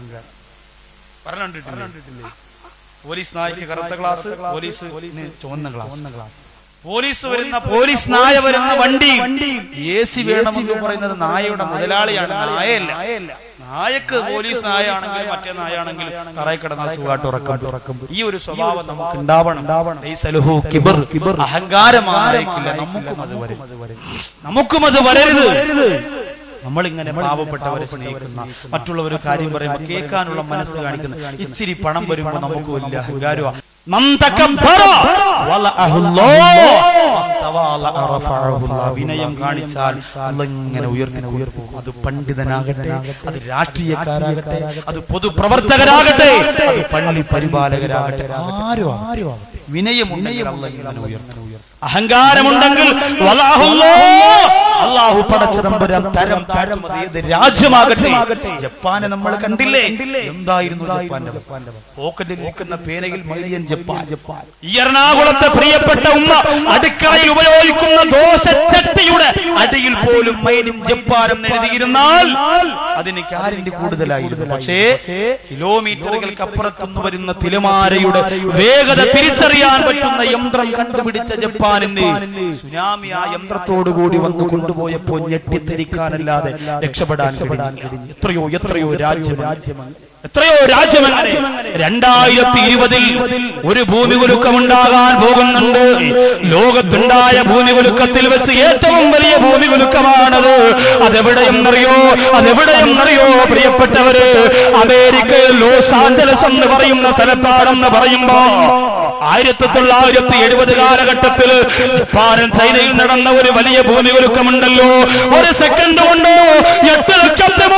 [SPEAKER 1] പറഞ്ഞിട്ടില്ലേ പോലീസ് നായക്ക് കറുത്ത ഗ്ലാസ് പോലീസ് ചുവന്ന ഗ്ലാസ് പോലീസ് വരുന്ന പോലീസ് നായ വരുന്ന വണ്ടി എ സി വേണമെന്ന് പറയുന്നത് നായയുടെ മുതലാളിയാണ് നായയല്ല നായക്ക് പോലീസ് നായ ആണെങ്കിലും മറ്റേ നായ ആണെങ്കിലും തറയിൽ കിടന്ന സുഖമായിട്ട് ഉറക്കം ഉറക്കം ഈ ഒരു സ്വഭാവം നമുക്ക് ഉണ്ടാവണം ലൈസലുഹു കിബർ അഹങ്കാരമായിരിക്കില്ല നമുക്കും അത് വരും നമുക്കും അത് വരരുത് നമ്മളിങ്ങനെ പാവപ്പെട്ടവരെ സ്നേഹിക്കുന്ന മറ്റുള്ളവർ കാര്യം പറയുമ്പോൾ കേൾക്കാനുള്ള മനസ്സ് കാണിക്കുന്ന ഇച്ചിരി പണം വരുമ്പോൾ നമുക്ക് വലിയ അഹങ്കാരമാണ് മൻ തകബ്ബറ വളഅഹുല്ലാഹ്. മൻ തവാലഅ റഫഅഹുല്ലാഹ്. വിനയം കാണിച്ചാൽ അള്ളാഹ് ഇങ്ങനെ ഉയർത്തി ഉയർത്തും അത് പണ്ഡിതനാകട്ടെ അത് രാഷ്ട്രീയക്കാരാകട്ടെ അത് പൊതുപ്രവർത്തകരാകട്ടെ അത് പള്ളി പരിപാലകരാകട്ടെ ആരും ആരും വിനയമുണ്ടെങ്കിൽ അള്ളാഹ് ഇങ്ങനെ ഉയർത്തും അഹങ്കാരമുണ്ടെങ്കിൽ വളഅഹുല്ലാഹ്. അള്ളാഹു പടച്ച തമ്പുരാൻ തരം താഴ്ത്തും അത് ഏത് രാജ്യമാകട്ടെ ജപ്പാനെ നമ്മൾ കണ്ടില്ലേ എന്തായിരുന്നു ജപ്പാന്റെ പോക്കറ്റിൽ ഇരിക്കുന്ന പേനയിൽ മൈലിയൻ ജപ്പാൻ ഈ എറണാകുളത്തെ പ്രിയപ്പെട്ട ഉമ്മ അടുക്കളയിൽ ഉപയോഗിക്കുന്ന ദോശച്ചട്ടിയുടെ അടിയിൽ പോലും മൈനും ജപ്പാനും എഴുതിയിരുന്നാൽ അതിന് ഗ്യാരണ്ടി കൂടുതലായിരുന്നു പക്ഷേ കിലോമീറ്ററുകൾക്ക് അപ്പുറത്തുനിന്ന് വരുന്ന തിലമാരയുടെ വേഗത തിരിച്ചറിയാൻ പറ്റുന്ന യന്ത്രം കണ്ടുപിടിച്ച ജപ്പാനിന് സുനാമി ആ യന്ത്രത്തോടു കൂടി വന്നു കൊണ്ടുപോയപ്പോ ഞെട്ടിത്തെരിക്കാനല്ലാതെ രക്ഷപ്പെടാൻ കഴിഞ്ഞില്ല എത്രയോ എത്രയോ രാജ്യം എത്രയോ രാജ്യമങ്ങനെ രണ്ടായിരത്തി ഇരുപതിൽ ഒരു ഭൂമി കുലുക്കം ഉണ്ടാകാൻ പോകുന്നുണ്ട് ലോകത്തുണ്ടായ ഭൂമി കുലുക്കത്തിൽ വെച്ച് ഏറ്റവും വലിയ ഭൂമി കുലുക്കമാണത് അതെവിടെയെന്നറിയോ അതെവിടെയെന്നറിയോ പ്രിയപ്പെട്ടവര് അമേരിക്കയിൽ ലോസ് ആഞ്ചലസ് എന്ന് പറയുന്ന സ്ഥലത്താണെന്ന് പറയുമ്പോ ആയിരത്തി തൊള്ളായിരത്തി എഴുപത് കാലഘട്ടത്തിൽ ജപ്പാനും ചൈനയിൽ നടന്ന ഒരു വലിയ ഭൂമി കുലുക്കമുണ്ടല്ലോ ഒരു സെക്കൻഡ് കൊണ്ട് എട്ട് ലക്ഷത്തി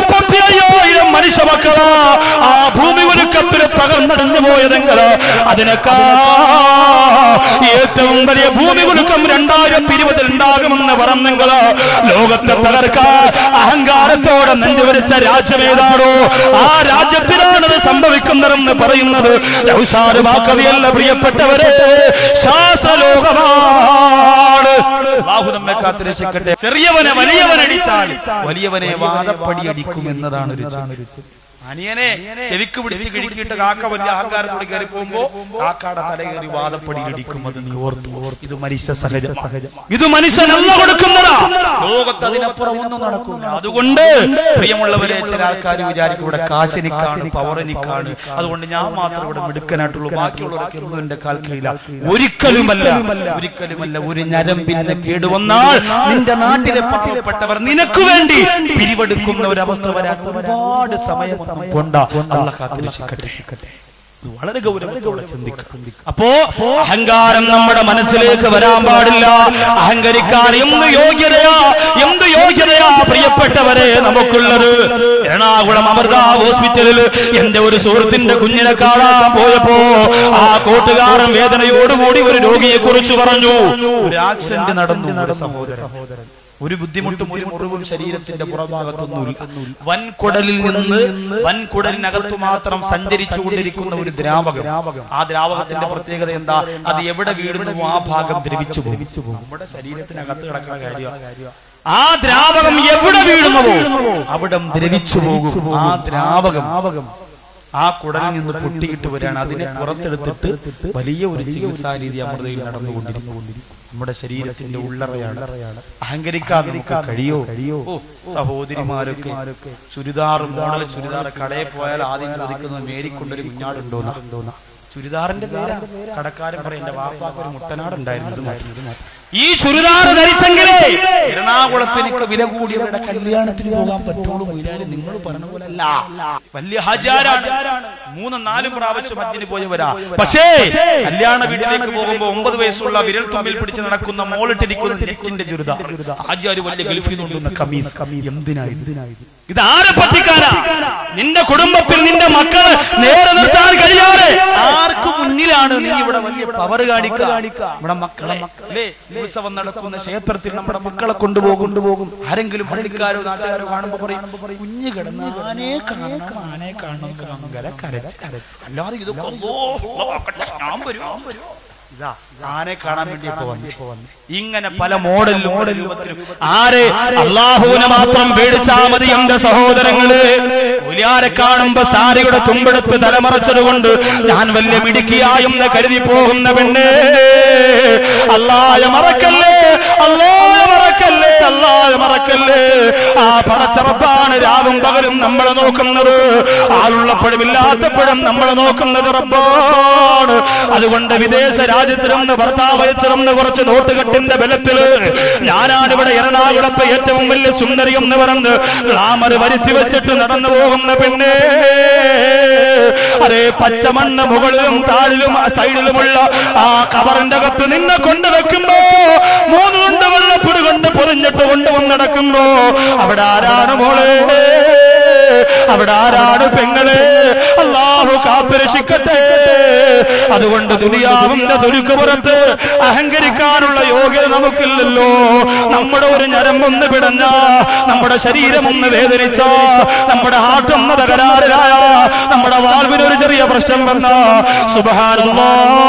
[SPEAKER 1] പുറത്തതാ ആ ഭൂമി കുലുക്കത്തിൽ തകർന്നടിഞ്ഞു പോയതെങ്കിൽ അതിനേക്കാ ഏറ്റവും വലിയ ഭൂമി കുലുക്കം രണ്ടായിരത്തി ഇരുപതിൽ ഉണ്ടാകുമെന്ന് പറഞ്ഞെങ്കിൽ ലോകത്തെ തകർക്കാൻ അഹങ്കാരത്തോടെ നെഞ്ചുവരിച്ച രാജ്യമേതാണോ ആ രാജ്യത്തിനാണത് സംഭവിക്കുന്നതെന്ന് പറയുന്നത് നൗഷാദ് വാക്കവിയല്ല പ്രിയപ്പെട്ടവരെ ശാസ്ത്രലോകമാണ് അല്ലാഹു നമ്മെ കാത്തുരക്ഷിക്കട്ടെ ചെറിയവനെ വലിയവനടിച്ചാൽ വലിയവനെ വാദപ്പടി അടിക്കും എന്നതാണ് ഒരു ചൊല്ല്. അനിയനെ ചെവിക്ക് പിടിച്ച് കിഴിക്കിയിട്ട് കാക്ക വലിയ അഹങ്കാരത്തോടെ കയറി പോകുമ്പോ കാക്കയുടെ തല കയറി വാദപ്പടി ഇടിക്കും അത് നീ ഓർത്തു ഇത് മനുഷ്യ സഹജം ഇത് മനുഷ്യനല്ല കൊടുക്കുന്നതാ ലോകത്ത് അതിനപ്പുറം ഒന്നും നടക്കില്ല അതുകൊണ്ട് പ്രിയമുള്ളവരെ ചില ആൾക്കാർ വിചാരിക്കും ഇവിടെ കാശിനിക്കാണ് പവറനിക്കാണ് അതുകൊണ്ട് ഞാൻ മാത്രം ഇവിടെ മിടുക്കനായിട്ടുള്ളൂ ബാക്കിയുള്ളവരൊക്കെ ഒന്നും എന്റെ കാൽ കീഴില ഒരിക്കലുമല്ല ഒരിക്കലുമല്ല ഒരു ഞരമ്പിന്റെ കേട് വന്നാൽ നിന്റെ നാട്ടിലെ പാവപ്പെട്ടവർ നിനക്ക് വേണ്ടി പിരിവെടുക്കുന്ന ഒരു അവസ്ഥ വരാൻ ഒരുപാട് സമയം കൊണ്ട അല്ല കാത്തിരക്ഷിക്കട്ടെ ഇത് വളരെ ഗൗരവത്തോടെ ചിന്തിക്കണം അപ്പോ അഹങ്കാരം നമ്മുടെ മനസ്സിലേക്ക് വരാൻ പാടില്ല അഹങ്കരിക്കാൻ എന്ത് യോഗ്യതയാ എന്ത് യോഗ്യതയാ പ്രിയപ്പെട്ടവരെ നമുക്കുള്ളത് എറണാകുളം അമൃത ഹോസ്പിറ്റലിൽ എന്റെ ഒരു സുഹൃത്തിന്റെ കുഞ്ഞിനെ കാണാൻ പോയപ്പോ ആ കൂട്ടുകാരൻ വേദനയോടുകൂടി ഒരു രോഗിയെ കുറിച്ച് പറഞ്ഞു ഒരു ആക്സിഡന്റ് നടന്നു ഒരു സഹോദരൻ ഒരു ബുദ്ധിമുട്ടും ഒരു മുറിവും ശരീരത്തിന്റെ പുറഭാഗത്തൊന്നുമില്ല വൻകുടലിൽ നിന്ന് വൻകുടലിനകത്തു മാത്രം സഞ്ചരിച്ചു കൊണ്ടിരിക്കുന്ന ഒരു ദ്രാവകം ആ ദ്രാവകത്തിന്റെ പ്രത്യേകത എന്താ അത് എവിടെ വീഴുന്നു ആ ഭാഗം ദ്രവിച്ചു പോകും നമ്മുടെ ശരീരത്തിനകത്ത് കിടക്കുന്ന കാര്യമാണ് ആ ദ്രാവകം എവിടെ വീഴുന്നുവോ അവിടെ ദ്രവിച്ചു പോകും ആ ദ്രാവകം ആ കുടലിൽ നിന്ന് പൊട്ടിയിട്ട് വരികയാണ് അതിനെ പുറത്തെടുത്തിട്ട് വലിയ ഒരു ചികിത്സാ രീതി അമൃതയിൽ നടന്നുകൊണ്ടിരിക്കുന്നു നമ്മുടെ ശരീരത്തിന്റെ ഉള്ളറയാണ് അഹങ്കരിക്കാൻ നമുക്ക് കഴിയോ കഴിയോ സഹോദരിമാരൊക്കെ ചുരിദാർ മോഡൽ ചുരിദാർ കടയിൽ പോയാൽ ആദ്യം ചോദിക്കുന്നത് മേരിക്കൊണ്ടൊരു കുഞ്ഞാടുണ്ടോന്നാ ചുരിദാറിന്റെ പേരാ കടക്കാരൻ പറയും എന്റെ വാപ്പാക്ക് ഒരു മുട്ടനാടുണ്ടായിരുന്നു ഇത് മാറ്റി, ഇത് മാറ്റി. ഈ ചുരിദാർ ധരിച്ചെങ്കിലേ എറണാകുളത്ത് എനിക്ക് വില കൂടിയവരുടെ കല്യാണത്തിന് പോകാൻ പറ്റുള്ളൂ മൊയ്ലാലി നിങ്ങൾ പറഞ്ഞ പോലെ അല്ല വലിയ ഹാജാരാണ് മൂന്നും നാലും പ്രാവശ്യം ഹജ്ജിന് പോയവരാ പക്ഷേ കല്യാണ വീട്ടിലേക്ക് പോകുമ്പോ ഒമ്പത് വയസ്സുള്ള വിരൽ തുമ്പിൽ പിടിച്ച് നടക്കുന്ന മോളിട്ടിരിക്കുന്ന നെറ്റിന്റെ ചുരിദാർ ഹാജാര് വലിയ ഗൾഫിൽ നിന്നുകൊണ്ടുവന്ന കമീസ് എന്തിനാ ഇത്? ഇത് ആരെ പറ്റിക്കാനാ നിന്റെ കുടുംബത്തിൽ നിന്റെ മക്കളെ നേരെ നിർത്താൻ കഴിയാതെ ആർക്ക് മുന്നിലാണ് നീ ഇവിടെ വലിയ പവർ കാണിക്കുക നമ്മുടെ മക്കളെ അല്ലേ ഉത്സവം നടക്കുന്ന ക്ഷേത്രത്തിൽ നമ്മുടെ മക്കളെ കൊണ്ടുപോകും കൊണ്ടുപോകും ആരെങ്കിലും പള്ളിക്കാരോ നാട്ടുകാരോ കാണുമ്പോ പറയും കുഞ്ഞു കിടന്ന് ആനെ കാണണം ആനെ കാണണം ഭയങ്കര കരച്ച് അല്ലാതെ ഇത് കൊല്ലോ നോക്കട്ടെ ഞാൻ വരും ഞാൻ വരും ഇതാ ആനെ കാണാൻ വേണ്ടി ഇപ്പൊ വന്നു ഇങ്ങനെ പല മോഡലിലും മോഡൽ രൂപത്തിലും ആരെ അള്ളാഹുവിനെ മാത്രം പേടിച്ചാ മതി എന്റെ സഹോദരങ്ങള് ഒലിയാരെ കാണുമ്പോ സാരിയുടെ തുമ്പെടുത്ത് തലമറച്ചത് കൊണ്ട് ഞാൻ വലിയ മിടുക്കിയായെന്ന് കരുതി പോകുന്ന പെണ്ണേ അല്ലായ മറക്കല്ലേ അല്ലായ മറക്കല്ലേ അല്ലായ മറക്കല്ലേ ആ പടച്ചറപ്പാണ് രാവും പകലും നമ്മളെ നോക്കുന്നത് ആളുള്ളപ്പോഴും ഇല്ലാത്തപ്പോഴും നമ്മളെ നോക്കുന്നത് റബ്ബാണ് അതുകൊണ്ട് വിദേശ രാജ്യത്തിരുന്ന് ഭർത്താവ് അയച്ചിരുന്ന് കുറച്ച് നോട്ടുകെട്ടിന്റെ ബലത്തില് ഞാനാണ് ഇവിടെ എറണാകുളത്തെ ഏറ്റവും വലിയ സുന്ദരി എന്ന് പറഞ്ഞ് ഗ്ലാമർ വരുത്തി വെച്ചിട്ട് നടന്നു പോകുന്ന പെണ്ണേ അതേ പച്ചമണ്ണ് മുകളിലും താഴിലും സൈഡിലുമുള്ള ആ കവറിന്റെ അകത്ത് നിന്നെ കൊണ്ടുവെക്കുമ്പോ മൂന്ന് കൊണ്ട് വെള്ളപ്പൊടി കൊണ്ട് പൊറിഞ്ഞിട്ട് കൊണ്ടുവന്ന് നടക്കുമ്പോ അവിടെ ആരാണ് മോളെ അവിടെ ആരാണ് പെങ്ങളെ അള്ളാഹു കാത്തുരക്ഷിക്കട്ടെ അതുകൊണ്ട് ദുനിയാവിന്റെ തൊരുക്ക് പുറത്ത് അഹങ്കരിക്കാനുള്ള യോഗ്യത നമുക്കില്ലല്ലോ നമ്മുടെ ഒരു ഞരമ്പൊന്ന് പിടഞ്ഞ നമ്മുടെ ശരീരം ഒന്ന് വേദനിച്ച നമ്മുടെ ആട്ടൊന്ന് തകരാറിലായ നമ്മുടെ വാൽവിനൊരു ചെറിയ പ്രശ്നം വന്ന സുബഹാനല്ലോ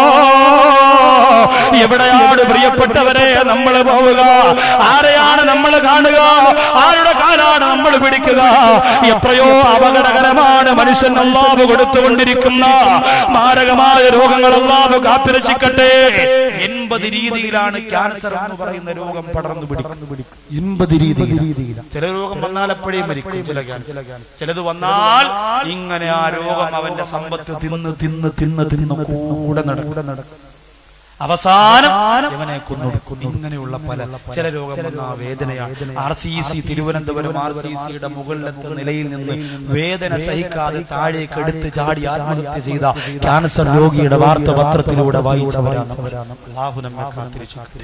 [SPEAKER 1] എവിടെയാണ് പ്രിയപ്പെട്ടവരെ നമ്മൾ പോവുക ആരെയാണ് നമ്മൾ കാണുക ആരുടെ കാലാണ് നമ്മൾ പിടിക്കുക എത്രയോ അപകടകരമാണ് മനുഷ്യൻ അള്ളാഹു കൊടുത്തുകൊണ്ടിരിക്കുന്ന മാരകമായ രോഗങ്ങൾ അള്ളാഹു കാത്തുരക്ഷിക്കട്ടെ എൺപത് രീതിയിലാണ് ക്യാൻസർ എന്ന് പറയുന്ന രോഗം പടർന്നു പിടിക്കുന്നു എൺപത് രീതിയിൽ ചില രോഗം വന്നാൽ എപ്പോഴേ മരിക്കും ചില ക്യാൻസർ ചിലത് വന്നാൽ ഇങ്ങനെ ആ രോഗം അവന്റെ സമ്പത്ത് തിന്ന് തിന്ന് തിന്ന് തിന്ന് കൂടെ നടക്കും അവസാനം ഇവനെ കൊന്നൊടുക്കും ഇങ്ങനെയുള്ള പല ചില രോഗം വന്ന ആ വേദനയാണ് R C C Thiruvananthapuram R C സിയുടെ മുകളിലത്തെ നിലയിൽ നിന്ന് വേദന സഹിക്കാതെ താഴേക്ക് എടുത്ത് ചാടി ആത്മഹത്യ ചെയ്ത ക്യാൻസർ രോഗിയുടെ വാർത്ത പത്രത്തിലൂടെ വായിച്ചവരാണ് അള്ളാഹു നമ്മെ കാത്തിരിച്ചു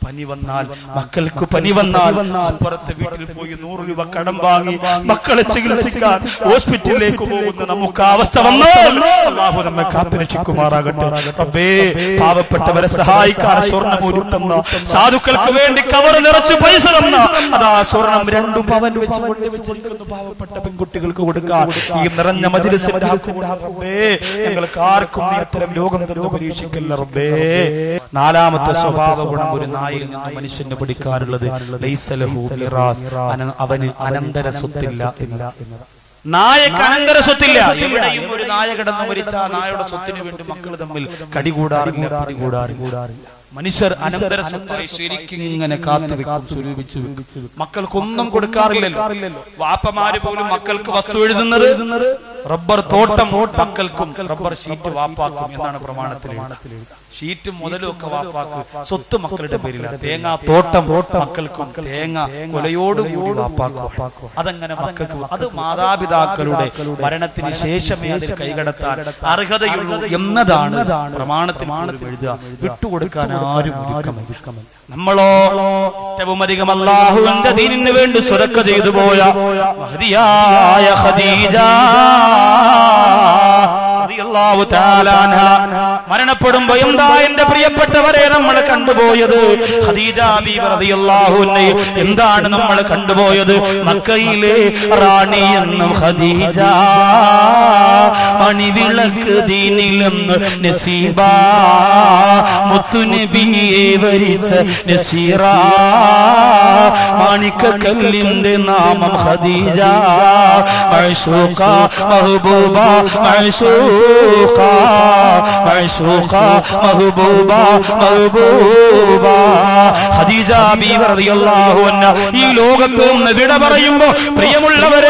[SPEAKER 1] പനി വന്നാൽ മക്കൾക്ക് പനി വന്നാൽ അപ്പുറത്തെ വീട്ടിൽ പോയി നൂറ് രൂപ കടം വാങ്ങി മക്കളെ ചികിത്സിക്കാൻ ഹോസ്പിറ്റലിലേക്ക് പോകുന്ന നമുക്ക് ആ അവസ്ഥ വന്നാൽ അള്ളാഹു നമ്മെ കാത്തുരക്ഷിക്കുമാറാകട്ടെ റബ്ബേ പാവപ്പെട്ടവരെ സഹായിക്കാൻ സ്വർണ്ണം ഒരുക്കുന്ന സാധുക്കൾക്ക് വേണ്ടി കവർ നിറച്ച് പൈസ തന്ന അതാ സ്വർണം രണ്ടു പവൻ വെച്ച് കൊണ്ട് വെച്ചിരിക്കുന്നു പാവപ്പെട്ട പെൺകുട്ടികൾക്ക് കൊടുക്കാൻ ഈ നിറഞ്ഞ മജിലിസിന്റെ ഹക്കുകൊണ്ട് റബ്ബേ ഞങ്ങൾക്ക് ആർക്കും നീ അത്തരം രോഗം തന്നു പരീക്ഷിക്കല്ല റബ്ബേ നാലാമത്തെ സ്വഭാവ ഗുണം ഒരു നായിൽ നിന്ന് മനുഷ്യന് പഠിക്കാറുള്ളത് ലൈസലഹു മിറാസ്. അന- അവന് അനന്തര സ്വത്തില്ല ഇല്ല നായക്ക് അനന്തര സ്വത്തില്ല എവിടെയും ഒരു നായ കിടന്ന് മരിച്ച ആ നായയുടെ സ്വത്തിന് വേണ്ടി മക്കൾ തമ്മിൽ കടികൂടാറില്ല പിടികൂടാറില്ല മനുഷ്യർ അനന്തര സ്വത്തായി ശരിക്കും ഇങ്ങനെ കാത്തു വെക്കും സ്വരൂപിച്ചു വെക്കും മക്കൾക്കൊന്നും കൊടുക്കാറില്ലല്ലോ വാപ്പമാര് പോലും മക്കൾക്ക് വസ്തു എഴുതുന്നത് റബ്ബർ തോട്ടം മക്കൾക്കും റബ്ബർ ഷീറ്റ് വാപ്പാക്കും എന്നാണ് പ്രമാണത്തിൽ എഴുതുന്നത്. ഷീറ്റും മുതലും ഒക്കെ വാപ്പാക്ക് സ്വത്ത് മക്കളുടെ പേരില്ല തേങ്ങ തോട്ടം മക്കൾക്കും തേങ്ങ കൊലയോടുകൂടി വാപ്പാക്കും അതങ്ങനെ മക്കൾക്ക് അത് മാതാപിതാക്കളുടെ മരണത്തിന് ശേഷമേ അതിൽ കൈകടത്താൻ അർഹതയുള്ളൂ എന്നതാണ് പ്രമാണത്തിൽ പോലും എഴുതുക വിട്ടുകൊടുക്കാൻ ആരും ഒരുക്കമില്ല നമ്മളോ ഏറ്റവും അധികം അള്ളാഹുവിന്റെ ദീനിന് വേണ്ടി സുരക്ക ചെയ്തു പോയ മഹതിയായ ഖദീജ റളിയല്ലാഹു തആല അൻഹ മരണപ്പെടുമ്പോ എന്താ എന്റെ പ്രിയപ്പെട്ടവരെ നമ്മൾ കണ്ടുപോയത് ഖദീജ ബീവി റളിയല്ലാഹു അൻഹയെ എന്താണ് നമ്മൾ കണ്ടുപോയത് മക്കയിലെ റാണി എന്നും ഖദീജ മണിവിളക്ക് ദീനിലെന്ന് നസീബ മുത്തുനബിയെ വരിച്ച നസീറ മാണിക്കക്കല്ലിന്റെ നാമം ഖദീജ മഅ്ശൂഖ മഹബൂബ മഅ്ശൂഖ മഅ്ശൂഖ മഹബൂബ മഹബൂബ ഖദീജ ബീവി റളിയല്ലാഹു അൻഹ ഈ ലോകത്ത് നിന്ന് വിട പറയുമ്പോ പ്രിയമുള്ളവരെ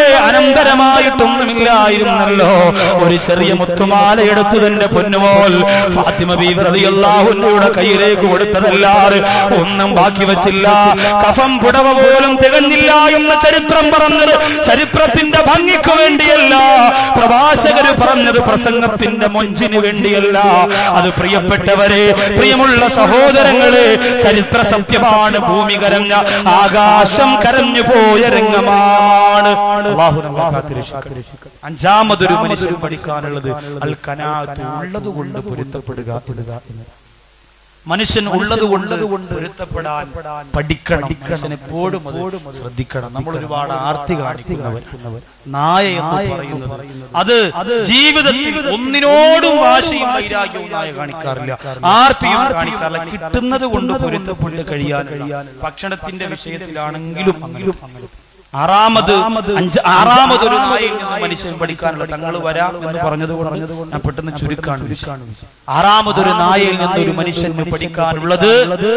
[SPEAKER 1] അനന്തരമായിട്ടൊന്നുമില്ലായിരുന്നല്ലോ ഒരു ചെറിയ മുത്തുമാല എടുത്തു തന്റെ പൊന്നുമോൾ ഫാത്തിമ ബീവി റളിയല്ലാഹു അൻഹയുടെ കയ്യിലേക്ക് കൊടുത്തതല്ലാതെ ഒന്നും ബാക്കി വെച്ചില്ല കഫം പുടവ പോലും തികഞ്ഞില്ല എന്ന ചരിത്രം പറഞ്ഞത് ചരിത്രത്തിന്റെ ഭംഗിക്ക് വേണ്ടിയല്ല പ്രഭാഷകര് പറഞ്ഞത് പ്രസംഗത്തിന്റെ മൊഞ്ചിന് വേണ്ടിയല്ല അത് പ്രിയപ്പെട്ടവരെ പ്രിയമുള്ള സഹോദരങ്ങളെ ചരിത്ര സത്യമാണ് ഭൂമി കരഞ്ഞ ആകാശം കരഞ്ഞു പോയ രംഗമാണ് അല്ലാഹു നമ്മെ കാത്തുരക്ഷിക്കട്ടെ. അഞ്ചാമതൊരു മനുഷ്യൻ പഠിക്കാനുള്ളത് അൽ കനാത്ത് ഉള്ളത് കൊണ്ട് പൊരുത്തപ്പെടുക എന്നത് മനുഷ്യൻ ഉള്ളത് കൊണ്ട് പൊരുത്തപ്പെടാൻ പഠിക്കണം മനുഷ്യൻ എപ്പോഴും അത് ശ്രദ്ധിക്കണം നമ്മൾ ഒരുപാട് ആർത്തി കാണിക്കുന്നവർ നായ എന്ന് പറയുന്നത് അത് ജീവിതത്തിൽ ഒന്നിനോടും വാശിയും വൈരാഗ്യവും നായ കാണിക്കാറില്ല ആർത്തിയും കാണിക്കാറില്ല കിട്ടുന്നത് കൊണ്ട് പൊരുത്തപ്പെട്ട് കഴിയാൻ ഭക്ഷണത്തിന്റെ വിഷയത്തിലാണെങ്കിലും അങ്ങനെ ആറാമത് അഞ്ച് ആറാമതൊരു നായയിൽ നിന്ന് മനുഷ്യൻ പഠിക്കാനുള്ള തങ്ങൾ വരാം എന്ന് പറഞ്ഞത് കൊണ്ട് ഞാൻ പെട്ടെന്ന് ചുരുക്കാണ് വിഷയം. ആറാമതൊരു നായയിൽ നിന്ന് ഒരു മനുഷ്യന് പഠിക്കാനുള്ളത്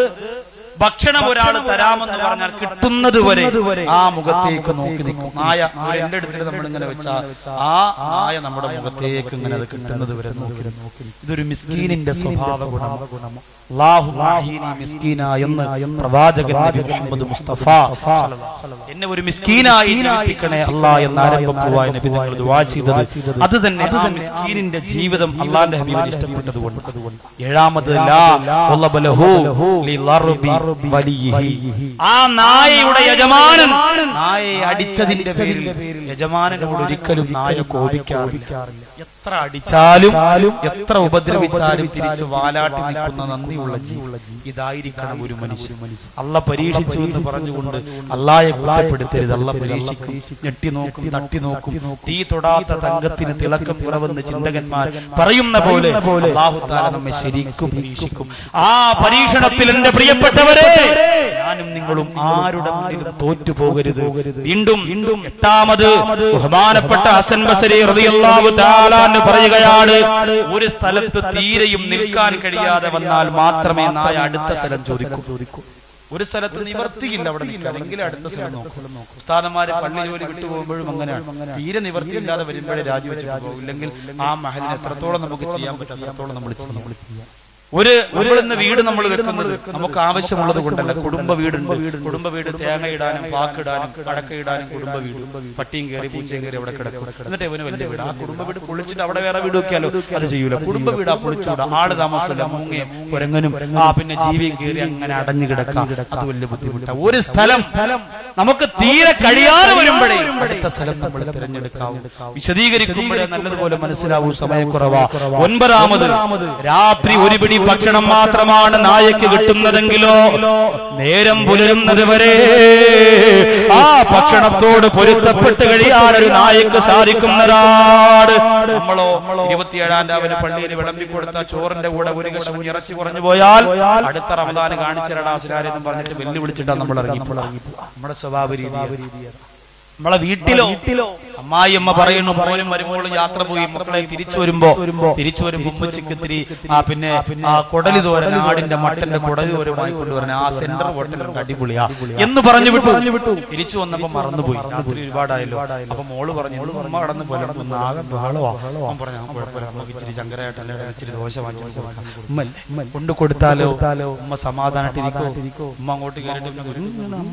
[SPEAKER 1] ഭക്ഷണം ഒരാൾ തരാമെന്ന് പറഞ്ഞാൽ കിട്ടുന്നത് വരെ ആ മുഖത്തേക്ക് നോക്കി നിൽക്കും നായ നായ എന്റെ അടുത്തിട്ട് നമ്മൾ ഇങ്ങനെ വെച്ചാൽ ആ നായ നമ്മുടെ മുഖത്തേക്ക് ഇങ്ങനെ അത് കിട്ടുന്നത് വരെ നോക്കി നോക്കി ഇതൊരു മിസ്കീനിന്റെ സ്വഭാവ ഗുണം അല്ലാഹു മാഹീനി മിസ്കീന എന്ന് പ്രവാചകൻ നബി മുഹമ്മദ് മുസ്തഫ എന്നെ ഒരു മിസ്കീനായി ജീവിപ്പിക്കണേ അല്ലാ എന്ന് ആരംഭപ്പുവായ നബി നിങ്ങൾ ദുആ ചെയ്തത് അത് തന്നെ ആ മിസ്കീനിന്റെ ജീവിതം അള്ളാന്റെ ഹബീബിന് ഇഷ്ടപ്പെട്ടത് കൊണ്ട് ഏഴാമത് ലാ വല്ലബ ലഹു ലിളർബി വലിയിഹി. ആ നായയുടെ യജമാനൻ നായയെ അടിച്ചതിന്റെ പേരിൽ യജമാനനോട് ഒരിക്കലും നായ കോപിക്കാറില്ല എത്ര അടിച്ചാലും എത്ര ഉപദ്രവിച്ചാലും തിരിച്ചു വാലാട്ടി നിൽക്കുന്ന നന്ദിയുള്ള ജീവി ഇതായിരിക്കണം ഒരു മനുഷ്യൻ അല്ല പരീക്ഷിച്ചു എന്ന് പറഞ്ഞുകൊണ്ട് അള്ളായെ കുറ്റപ്പെടുത്തരുത് അല്ല പരീക്ഷിക്കും ഞെട്ടി നോക്കും തട്ടി നോക്കും തീ തൊടാത്ത തങ്കത്തിന് തിളക്കം കുറവെന്ന് ചിന്തകന്മാർ പറയുന്ന പോലെ അള്ളാഹുത്താല നമ്മെ ശരിക്കും പരീക്ഷിക്കും ആ പരീക്ഷണത്തിൽ എന്റെ പ്രിയപ്പെട്ടവരെ ഞാനും നിങ്ങളും ആരുടെ മുന്നിലും തോറ്റു പോകരുത് വീണ്ടും വീണ്ടും എട്ടാമത് ബഹുമാനപ്പെട്ട ഹസൻ ബസരി റളിയല്ലാഹു തആല എന്ന് പറയുകയാണ് ഒരു സ്ഥലത്ത് തീരെയും നിൽക്കാൻ കഴിയാതെ വന്നാൽ മാത്രമേ നായ അടുത്ത സ്ഥലം ചോദിക്കൂ ഒരു സ്ഥലത്ത് നിവർത്തിയില്ല അവിടെ നിൽക്കാൻ എങ്കിലും അടുത്ത സ്ഥലം നോക്കും ഉസ്താദന്മാര് പള്ളി ജോലി വിട്ടു പോകുമ്പോഴും അങ്ങനെയാണ് തീരെ നിവർത്തിയില്ലാതെ വരുമ്പോഴേ രാജിവെച്ചിട്ട് പോകും ഇല്ലെങ്കിൽ ആ മഹലിന് എത്രത്തോളം നമുക്ക് ചെയ്യാൻ പറ്റും അത്രത്തോളം നമ്മൾ ചെയ്യും ഒരു നമ്മളിന്ന് വീട് നമ്മൾ വെക്കുന്നത് നമുക്ക് ആവശ്യമുള്ളത് കൊണ്ടല്ല കുടുംബ വീടുണ്ട് കുടുംബ വീട് തേങ്ങ ഇടാനും പാക്കിടാനും കടക്ക ഇടാനും കുടുംബ വീട് പട്ടിയും കയറി പൂച്ചയും കയറി അവിടെ കിടക്കും എന്നിട്ട് ഇവന് വലിയ വീട് ആ കുടുംബ വീട് പൊളിച്ചിട്ട് അവിടെ വേറെ വീട് വെക്കാലോ അത് ചെയ്യൂല കുടുംബ വീട് ആ പൊളിച്ചുകൂടാ ആള് താമസമില്ല മൂങ്ങയും കുരങ്ങനും ആ പിന്നെ ജീവിയും കയറി അങ്ങനെ അടഞ്ഞു കിടക്കാം അത് വലിയ ബുദ്ധിമുട്ടാണ് ഒരു സ്ഥലം നമുക്ക് തീരെ കഴിയാതെ വരുമ്പോഴേ അടുത്ത സ്ഥലം നമ്മൾ തിരഞ്ഞെടുക്കാവൂ വിശദീകരിക്കുമ്പോഴേ നല്ലതുപോലെ മനസ്സിലാവൂ സമയക്കുറവാ ഒൻപതാമത് രാത്രി ഒരു പിടി ഭക്ഷണം മാത്രമാണ് നായക്ക് കിട്ടുന്നതെങ്കിലോ നേരം പുലരുന്നത് വരെ ആ ഭക്ഷണത്തോട് പൊരുത്തപ്പെട്ട് കഴിയാൻ ഒരു നായക്ക് സാധിക്കുന്നതാണ് നമ്മളോ ഇരുപത്തിയേഴാം രാവിലെ പള്ളിയിൽ വിളമ്പി കൊടുത്ത ചോറിന്റെ കൂടെ ഒരു കഷ്ണം ഇറച്ചി കുറഞ്ഞു പോയാൽ അടുത്ത റമദാന് കാണിച്ചിരടാ എന്ന് പറഞ്ഞിട്ട് വെല്ലുവിളിച്ചിട്ടാണ് നമ്മൾ ഇറങ്ങിപ്പോൾ നമ്മുടെ സ്വഭാവ രീതി നമ്മളെ വീട്ടിലോ അമ്മായിയമ്മ പറയുന്നു മോനും മരുമോളും യാത്ര പോയി മക്കളെ തിരിച്ചു വരുമ്പോ തിരിച്ചു വരുമ്പോ ഉമ്മച്ചിക്ക് ഇത്തിരി ആ പിന്നെ ആ കൊടലി തോരൻ ആടിന്റെ മട്ടന്റെ കൊടലി തോരമായി കൊണ്ടുവരണേ ആ സെന്റർ ഹോട്ടലുണ്ട് അടിപൊളിയാ എന്ന് പറഞ്ഞു വിട്ടു തിരിച്ചു വന്നപ്പോ മറന്നുപോയി രാത്രി ഒരുപാടായല്ലോ അപ്പൊ മോള് പറഞ്ഞു "ഇന്ന് ഉമ്മ കടന്ന് പോലെ ഒന്ന് ആകെ ബഹളവാ അവൻ പറഞ്ഞു "ആ, കുഴപ്പമില്ല നമുക്ക് ഇച്ചിരി ചങ്കരയായിട്ടല്ലേ ഇച്ചിരി ദോശ വാങ്ങി കൊടുക്കാം ഉമ്മ ഉമ്മ കൊണ്ട് കൊടുത്താലോ ഉമ്മ സമാധാനമായിട്ടിരിക്കോ ഉമ്മ അങ്ങോട്ട് കയറിയിട്ട് ഒരു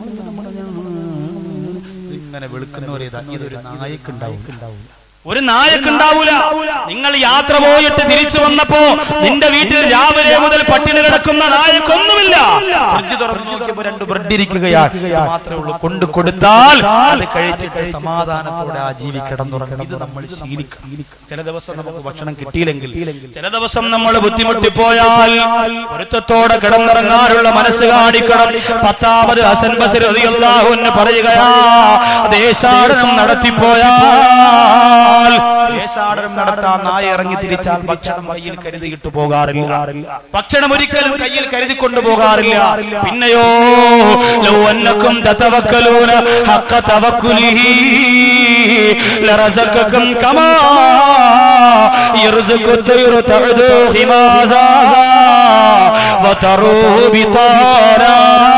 [SPEAKER 1] ഇങ്ങനെ വെളുക്കുന്നവരേതാ ഇതൊരു നായക്കുണ്ടാവും ഒരു നായക്കുണ്ടാവൂല നിങ്ങൾ യാത്ര പോയിട്ട് തിരിച്ചു വന്നപ്പോ നിന്റെ വീട്ടിൽ രാവിലെ മുതൽ പട്ടിണി കിടക്കുന്ന നായക്കൊന്നുമില്ല ഫ്രിഡ്ജ് തുറന്നു നോക്കിയപ്പോ രണ്ട് ബ്രെഡ് ഇരിക്കുകയാണ് ഇത് മാത്രമേ ഉള്ളൂ കൊണ്ട് കൊടുത്താൽ അത് കഴിച്ചിട്ട് സമാധാനത്തോടെ ആ ജീവി കിടന്നുറങ്ങും ഇത് നമ്മൾ ശീലിക്കണം ചില ദിവസം നമുക്ക് ഭക്ഷണം കിട്ടിയില്ലെങ്കിൽ ചില ദിവസം നമ്മൾ ബുദ്ധിമുട്ടിപ്പോയാൽ പൊരുത്തത്തോടെ കിടന്നിറങ്ങാനുള്ള മനസ്സ് കാണിക്കണം പത്താമത് ഹസൻ ബസർ റളിയല്ലാഹുവിന് പറയുകയാ ദേശാടനം നടത്തിപ്പോയാൽ ദേശാടനം നടത്താൻ നായ ഇറങ്ങി തിരിച്ചാൽ ഭക്ഷണം കയ്യിൽ കരുതിയിട്ട് പോകാറില്ല ഭക്ഷണം ഒരിക്കലും കയ്യിൽ കരുതി കൊണ്ടുപോകാറില്ല പിന്നെയോ ലൗ അന്നക്കും തതവക്കലൂന ഹഖ തവക്കുലിഹി ലറസക്കക്കും കമാ യർസുഖു തൈറ തഅദു ഹിമാസാ വതറൂ ബിതാരാ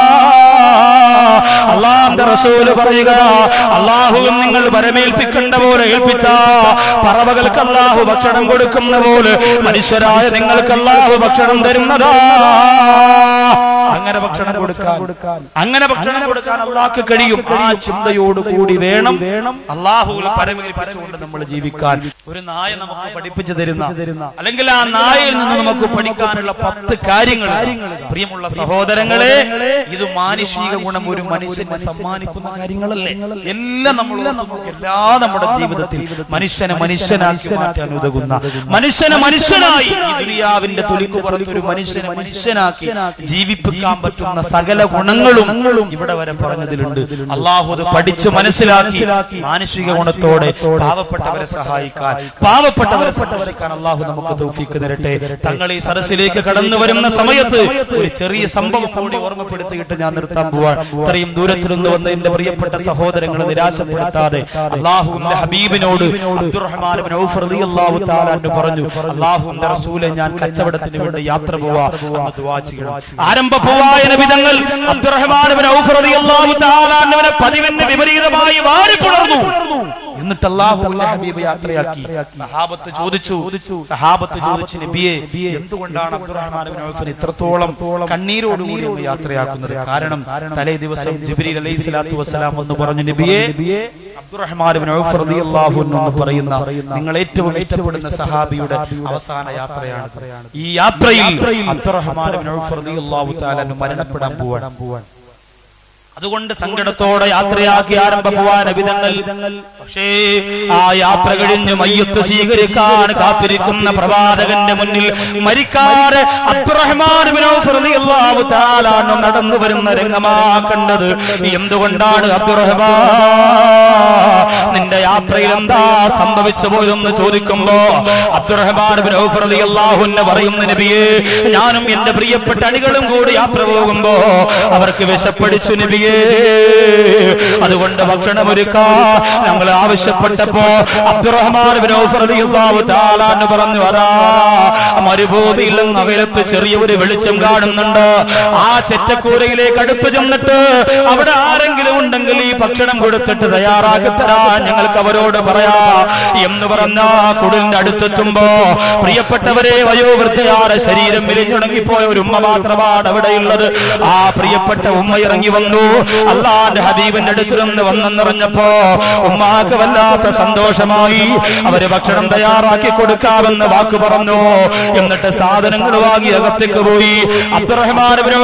[SPEAKER 1] അള്ളാന്റെ റസൂല് പറയുക അള്ളാഹുവും നിങ്ങൾ പരമേൽപ്പിക്കേണ്ട പോലെ ഏൽപ്പിച്ച പറവകൾക്ക് അള്ളാഹു ഭക്ഷണം കൊടുക്കുന്ന പോലെ മനുഷ്യരായ നിങ്ങൾക്ക് അള്ളാഹു ഭക്ഷണം തരുന്നതാ അങ്ങനെ ഭക്ഷണം കൊടുക്കാൻ അങ്ങനെ ഭക്ഷണം കൊടുക്കാൻ അള്ളാഹ്ക്ക് കഴിയും ആ ചിന്തയോട് കൂടി വേണം അള്ളാഹുവിൽ പരമേൽപ്പിച്ചുകൊണ്ട് നമ്മൾ ജീവിക്കാൻ ഒരു നായ നമുക്ക് പഠിപ്പിച്ചു തരുന്ന അല്ലെങ്കിൽ ആ നായയിൽ നിന്ന് നമുക്ക് പഠിക്കാനുള്ള പത്ത് കാര്യങ്ങൾ പ്രിയമുള്ള സഹോദരങ്ങളെ ഇത് മാനുഷിക ഗുണം ഒരു മനുഷ്യനെ സമ്മാനിക്കുന്ന കാര്യങ്ങളല്ലേ എല്ലാം നമ്മൾ ഓർത്ത് നോക്ക്. എല്ലാം നമ്മുടെ ജീവിതത്തിൽ മനുഷ്യനെ മനുഷ്യനാക്കി മാറ്റാൻ ഉതകുന്ന മനുഷ്യനെ മനുഷ്യനായി ഈ ദുനിയാവിന്റെ തൊലിക്ക് പുറത്ത് ഒരു മനുഷ്യനെ മനുഷ്യനാക്കി ജീവിപ്പിക്കാൻ പറ്റുന്ന സകല ഗുണങ്ങളും ഇവിടെ വരെ പറഞ്ഞതിലുണ്ട് അള്ളാഹു അത് പഠിച്ച് മനസ്സിലാക്കി മാനുഷിക ഗുണത്തോടെ പാവപ്പെട്ടവരെ സഹായിക്കാൻ പാവപ്പെട്ടവരെ സഹായിക്കാൻ അള്ളാഹു നമുക്ക് തൗഫീക്ക് തരട്ടെ തങ്ങൾ ഈ സദസ്സിലേക്ക് കടന്നു വരുന്ന സമയത്ത് ഒരു ചെറിയ സംഭവം കൂടി ഓർമ്മപ്പെടുത്തിയിട്ട് ഞാൻ നിർത്താൻ പോവാൻ ഇത്രയും ദൂരത്തിൽ നിന്ന് വന്ന എന്റെ പ്രിയപ്പെട്ട സഹോദരങ്ങളെ നിരാശപ്പെടുത്താതെ അള്ളാഹുവിന്റെ ഹബീബിനോട് അബ്ദുറഹ്മാൻ ഇബ്നു ഔഫ് റളിയല്ലാഹു തആല അൻഹു പറഞ്ഞു അള്ളാഹുവിന്റെ റസൂലെ ഞാൻ കച്ചവടത്തിന് വേണ്ടി യാത്ര പോവാ എന്ന് ദുആ ചെയ്യണം ആരംഭ പോവായ നബിതങ്ങൾ അബ്ദുറഹ്മാൻ ഇബ്നു ഔഫ് റളിയല്ലാഹു തആല അൻഹുവിനെ പതിവിന് വിപരീതമായി വാരി പുണർന്നു എന്നിട്ട് അള്ളാഹുവിന്റെ ഹബീബ് യാത്രയാക്കി സഹാബത്ത് ചോദിച്ചു സഹാബത്ത് ചോദിച്ചു നബിയെ എന്തുകൊണ്ടാണ് അബ്ദുറഹ്മാൻ ഇബ്നു ഔഫിന് ഇത്രത്തോളം കണ്ണീരോടുകൂടി അങ്ങ് യാത്രയാക്കുന്നത് കാരണം തലേ ദിവസം ജിബ്രീൽ അലൈഹി സ്വലാത്തു വസ്സലാം എന്ന് പറഞ്ഞു നബിയെ അബ്ദുറഹ്മാൻ ഇബ്നു ഔഫ് റളിയല്ലാഹു അൻഹു എന്ന് പറയുന്ന നിങ്ങൾ ഏറ്റവും ഇഷ്ടപ്പെടുന്ന സഹാബിയുടെ അവസാന യാത്രയാണ് ഈ യാത്രയിൽ അബ്ദുറഹ്മാൻ ഇബ്നു ഔഫ് റളിയല്ലാഹു തആല അൻഹു മരണപ്പെടാൻ പോവാൻ അതുകൊണ്ട് സങ്കടത്തോടെ യാത്രയാക്കി ആരംഭക്കുവാൻ അഭിതങ്ങൾ പക്ഷേ ആ യാത്ര കഴിഞ്ഞ് മയ്യത്ത് സ്വീകരിക്കാൻ കാത്തിരിക്കുന്ന പ്രവാചകന്റെ മുന്നിൽ മരിക്കാറ് അബ്ദുറഹ്മാൻ ബിൻ ഔഫ് റളിയല്ലാഹു തആല അൻഹു നടന്നു വരുന്ന രംഗമാ കണ്ടത് എന്തുകൊണ്ടാണ് അബ്ദുറഹ്മാൻ നിന്റെ യാത്രയിൽ എന്താ സംഭവിച്ചു പോയതെന്ന് ചോദിക്കുമ്പോ അബ്ദുറഹ്മാൻ ബിൻ ഔഫ് റളിയല്ലാഹു അൻഹു പറയുന്ന നബിയെ ഞാനും എന്റെ പ്രിയപ്പെട്ട അണികളും കൂടി യാത്ര പോകുമ്പോ അവർക്ക് വിശപ്പടിച്ചു നബിയെ അതുകൊണ്ട് ഭക്ഷണം ഒരുക്കാ ഞങ്ങൾ ആവശ്യപ്പെട്ടപ്പോ അബ്ദുറഹ്മാൻ ബിൻ ഔഫ് റളിയല്ലാഹു തആല എന്ന് പറഞ്ഞു വരാ മരുഭൂമിയിൽ നിന്ന് അകലത്ത് ചെറിയ ഒരു വെളിച്ചം കാണുന്നുണ്ട് ആ ചെറ്റക്കൂരയിലേക്ക് അടുത്ത് ചെന്നിട്ട് അവിടെ ആരെങ്കിലും ഉണ്ടെങ്കിൽ ഈ ഭക്ഷണം കൊടുത്തിട്ട് തയ്യാറാക്കി തരാൻ ഞങ്ങൾക്ക് അവരോട് പറയാ എന്ന് പറഞ്ഞ കുടിലിന്റെ അടുത്തെത്തുമ്പോ പ്രിയപ്പെട്ടവരെ വയോവൃദ്ധയായ ശരീരം മെലിഞ്ഞുണങ്ങിപ്പോയ ഒരു ഉമ്മ മാത്രമാണ് അവിടെയുള്ളത് ആ പ്രിയപ്പെട്ട ഉമ്മ ഇറങ്ങി വന്നു അള്ളാന്റെ ഹബീബിന്റെ അടുത്ത് നിന്ന് വന്നെന്നറിഞ്ഞപ്പോ ഉമ്മാക്ക് വല്ലാത്ത സന്തോഷമായി അവര് ഭക്ഷണം തയ്യാറാക്കി കൊടുക്കാമെന്ന് വാക്ക് പറഞ്ഞു എന്നിട്ട് സാധനങ്ങൾ വാങ്ങി അകത്തേക്ക് പോയി അബ്ദുറഹ്മാൻ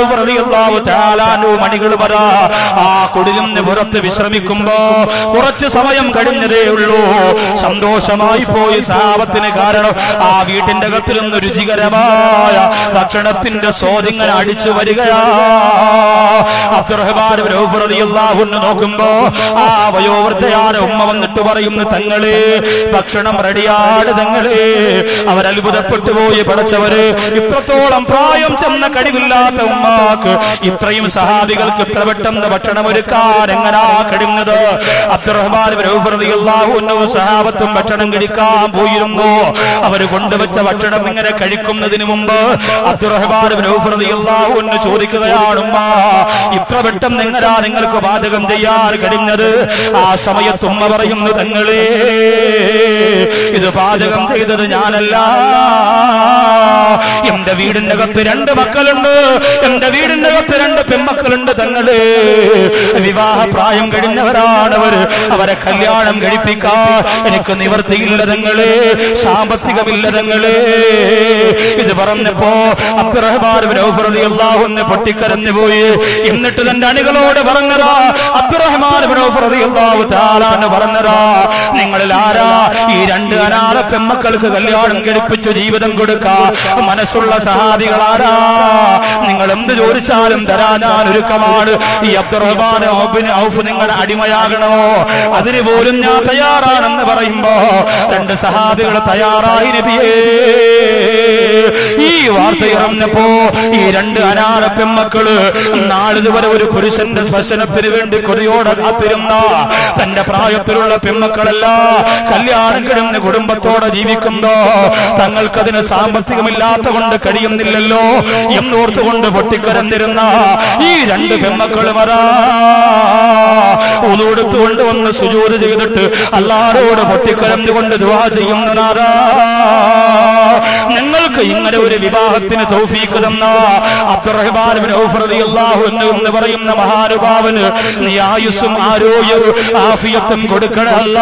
[SPEAKER 1] മണികൾ പറ ആ കുടിലിന് പുറത്ത് വിശ്രമിക്കുമ്പോ കുറച്ച് സമയം കഴിഞ്ഞതേ ഉള്ളൂ സന്തോഷമായി പോയി സാപത്തിന് കാരണം ആ വീട്ടിന്റെ അകത്തിൽ നിന്ന് രുചികരമായ ഭക്ഷണത്തിന്റെ സ്വാദിങ്ങനെ അടിച്ചു വരികയാ അബ്ദുറഹ്മാൻ റളിയല്ലാഹുവിനെ നോക്കുമ്പോ ആ വയോവൃദ്ധയായ ഉമ്മ വന്നിട്ട് പറയുന്നു തങ്ങളെ ഭക്ഷണം റെഡിയാണ് തങ്ങളെ അവരത്ഭുതപ്പെട്ടു പോയി പഠിച്ചവര് ഇത്രത്തോളം പ്രായം ചെന്ന കഴിവില്ലാത്ത ഉമ്മാക്ക് ഇത്രയും സഹാബികൾക്ക് ഇത്ര പെട്ടെന്ന് ഭക്ഷണം ഒരുക്കാൻ എങ്ങനാ കഴിയുന്നത് അബ്ദുറഹ്മാൻ റളിയല്ലാഹുവിനും സഹാബത്തും ഭക്ഷണം കഴിക്കാൻ പോയിരുന്നു അവര് കൊണ്ടുവച്ച ഭക്ഷണം ഇങ്ങനെ കഴിക്കുന്നതിന് മുമ്പ് അബ്ദുറഹ്മാൻ റളിയല്ലാഹുവിന് ചോദിക്കുകയാണ് ഉമ്മ ഇത്ര പെട്ടെന്ന് എങ്ങനാ നിങ്ങൾക്ക് പാചകം ചെയ്യാൻ കഴിഞ്ഞത് ആ സമയത്ത് ഉമ്മ പറയുന്നു തങ്ങളെ ഇത് പാചകം ചെയ്തത് ഞാനല്ല എന്റെ വീടിന്റെ അകത്ത് രണ്ട് മക്കളുണ്ട് എന്റെ വീടിന്റെ അകത്ത് രണ്ട് പെൺമക്കളുണ്ട് തങ്ങള് വിവാഹ പ്രായം കഴിഞ്ഞവരാണവര് അവരെ കല്യാണം കഴിപ്പിക്കാൻ എനിക്ക് നിവർത്തിയില്ല തങ്ങളെ സാമ്പത്തികമില്ല തങ്ങളെ ഇത് പറഞ്ഞപ്പോ അബ്ദുറഹ്മാൻ പൊട്ടിക്കരഞ്ഞു പോയി എന്നിട്ട് തന്റെ അണികളോട് പറഞ്ഞതാ അബ്ദുറഹ്മാൻ താലാന്ന് പറഞ്ഞതാ നിങ്ങളിൽ ആരാ ഈ രണ്ട് അനാഥ പെമ്മക്കൾക്ക് കല്യാണം കഴിപ്പിച്ചു ജീവിതം കൊടുക്കാ മനസ്സുള്ള സഹാദികളാരാ നിങ്ങൾ എന്ത് ചോദിച്ചാലും തരാ ഞാൻ ഒരുക്കമാണ് ഈ അബ്ദുറഹ്മാൻ ഔഫിന് ഔഫ് നിങ്ങളുടെ അടിമയാകണോ അതിന് പോലും ഞാൻ തയ്യാറാണെന്ന് പറയുമ്പോ രണ്ട് സഹാബികൾ തയ്യാറായി നബിയേ ഈ വാർത്ത ഇറങ്ങപ്പോ ഈ രണ്ട് അനാഥ പെമ്മക്കള് നാളിതുവരെ ഒരു പുരുഷന്റെ സ്പർശനത്തിന് വേണ്ടി കൊതിയോടെ കാത്തിരുന്ന തന്റെ പ്രായത്തിലുള്ള പെമ്മക്കളല്ല കല്യാണം കിടന്ന് കുടുംബത്തോടെ ജീവിക്കുമ്പോ തങ്ങൾക്കതിന് സാമ്പത്തികമില്ലാത്ത കൊണ്ട് കഴിയുന്നില്ലല്ലോ എന്നോർത്തുകൊണ്ട് പൊട്ടിക്കരന്നിരുന്ന ഈ രണ്ട് പെമ്മക്കൾ വരാ ഉതുകൊടുത്തുകൊണ്ട് വന്ന് സുജൂത് ചെയ്തിട്ട് അല്ലാരോട് പൊട്ടിക്കരഞ്ഞുകൊണ്ട് ദുവാ ചെയ്യുന്നതാരാ നിങ്ങൾക്ക് ഇങ്ങനെ ഒരു വിവാഹത്തിന് തൗഫീക്ക് തന്ന അബ്ദുറഹ്മാൻ ബിൻ ഔഫ് റളിയല്ലാഹു അൻഹു എന്ന് പറയുന്ന മഹാനുഭാവന് നീ ആയുസ്സും ആരോഗ്യവും ആഫിയത്തും കൊടുക്കണമല്ല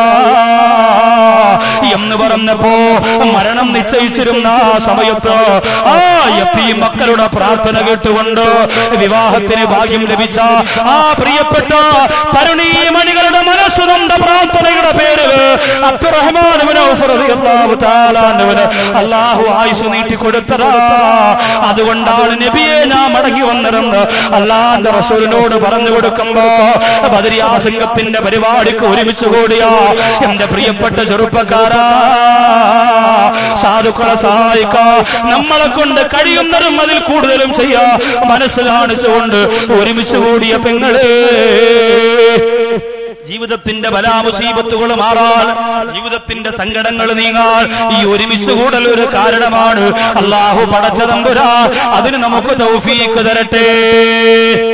[SPEAKER 1] എന്ന് പറഞ്ഞപ്പോ മരണം നിശ്ചയിച്ചിരുന്ന ആ സമയത്ത് ആ യത്തീ മക്കളുടെ പ്രാർത്ഥന കേട്ടുകൊണ്ട് വിവാഹത്തിന് ഭാഗ്യം ലഭിച്ച ആ പ്രിയപ്പെട്ട തരുണീ മണികളുടെ മനസ്സ് നൊന്ത പ്രാർത്ഥനയുടെ പേരിൽ അബ്ദുറഹ്മാൻ ബിൻ ഔഫ് റളിയല്ലാഹു തആല അൻഹുവിന് അള്ളാഹു ആയുസ് നീട്ടിക്കൊടുത്തതാ അതുകൊണ്ടാണ് നബിയെ ഞാൻ മടങ്ങി വന്നിരുന്ന് അള്ളാന്റെ റസൂലിനോട് പറഞ്ഞു കൊടുക്കുമ്പോ ബദരിയാ സംഘത്തിന്റെ പരിപാടിക്ക് ഒരുമിച്ച് കൂടിയ എന്റെ പ്രിയപ്പെട്ട ചെറുപ്പക്കാരാ സാധുക്കളെ സഹായിക്ക നമ്മളെ കൊണ്ട് കഴിയുന്നതും അതിൽ കൂടുതലും ചെയ്യാ മനസ്സ് കാണിച്ചുകൊണ്ട് ഒരുമിച്ച് കൂടിയ പെങ്ങളെ ജീവിതത്തിന്റെ ബലാമുസീബത്തുകൾ മാറാൻ ജീവിതത്തിന്റെ സങ്കടങ്ങൾ നീങ്ങാൻ ഈ ഒരുമിച്ച് കൂടൽ ഒരു കാരണമാണ് അള്ളാഹു പടച്ച തമ്പുരാ അതിന് നമുക്ക് തൗഫീക്ക് തരട്ടെ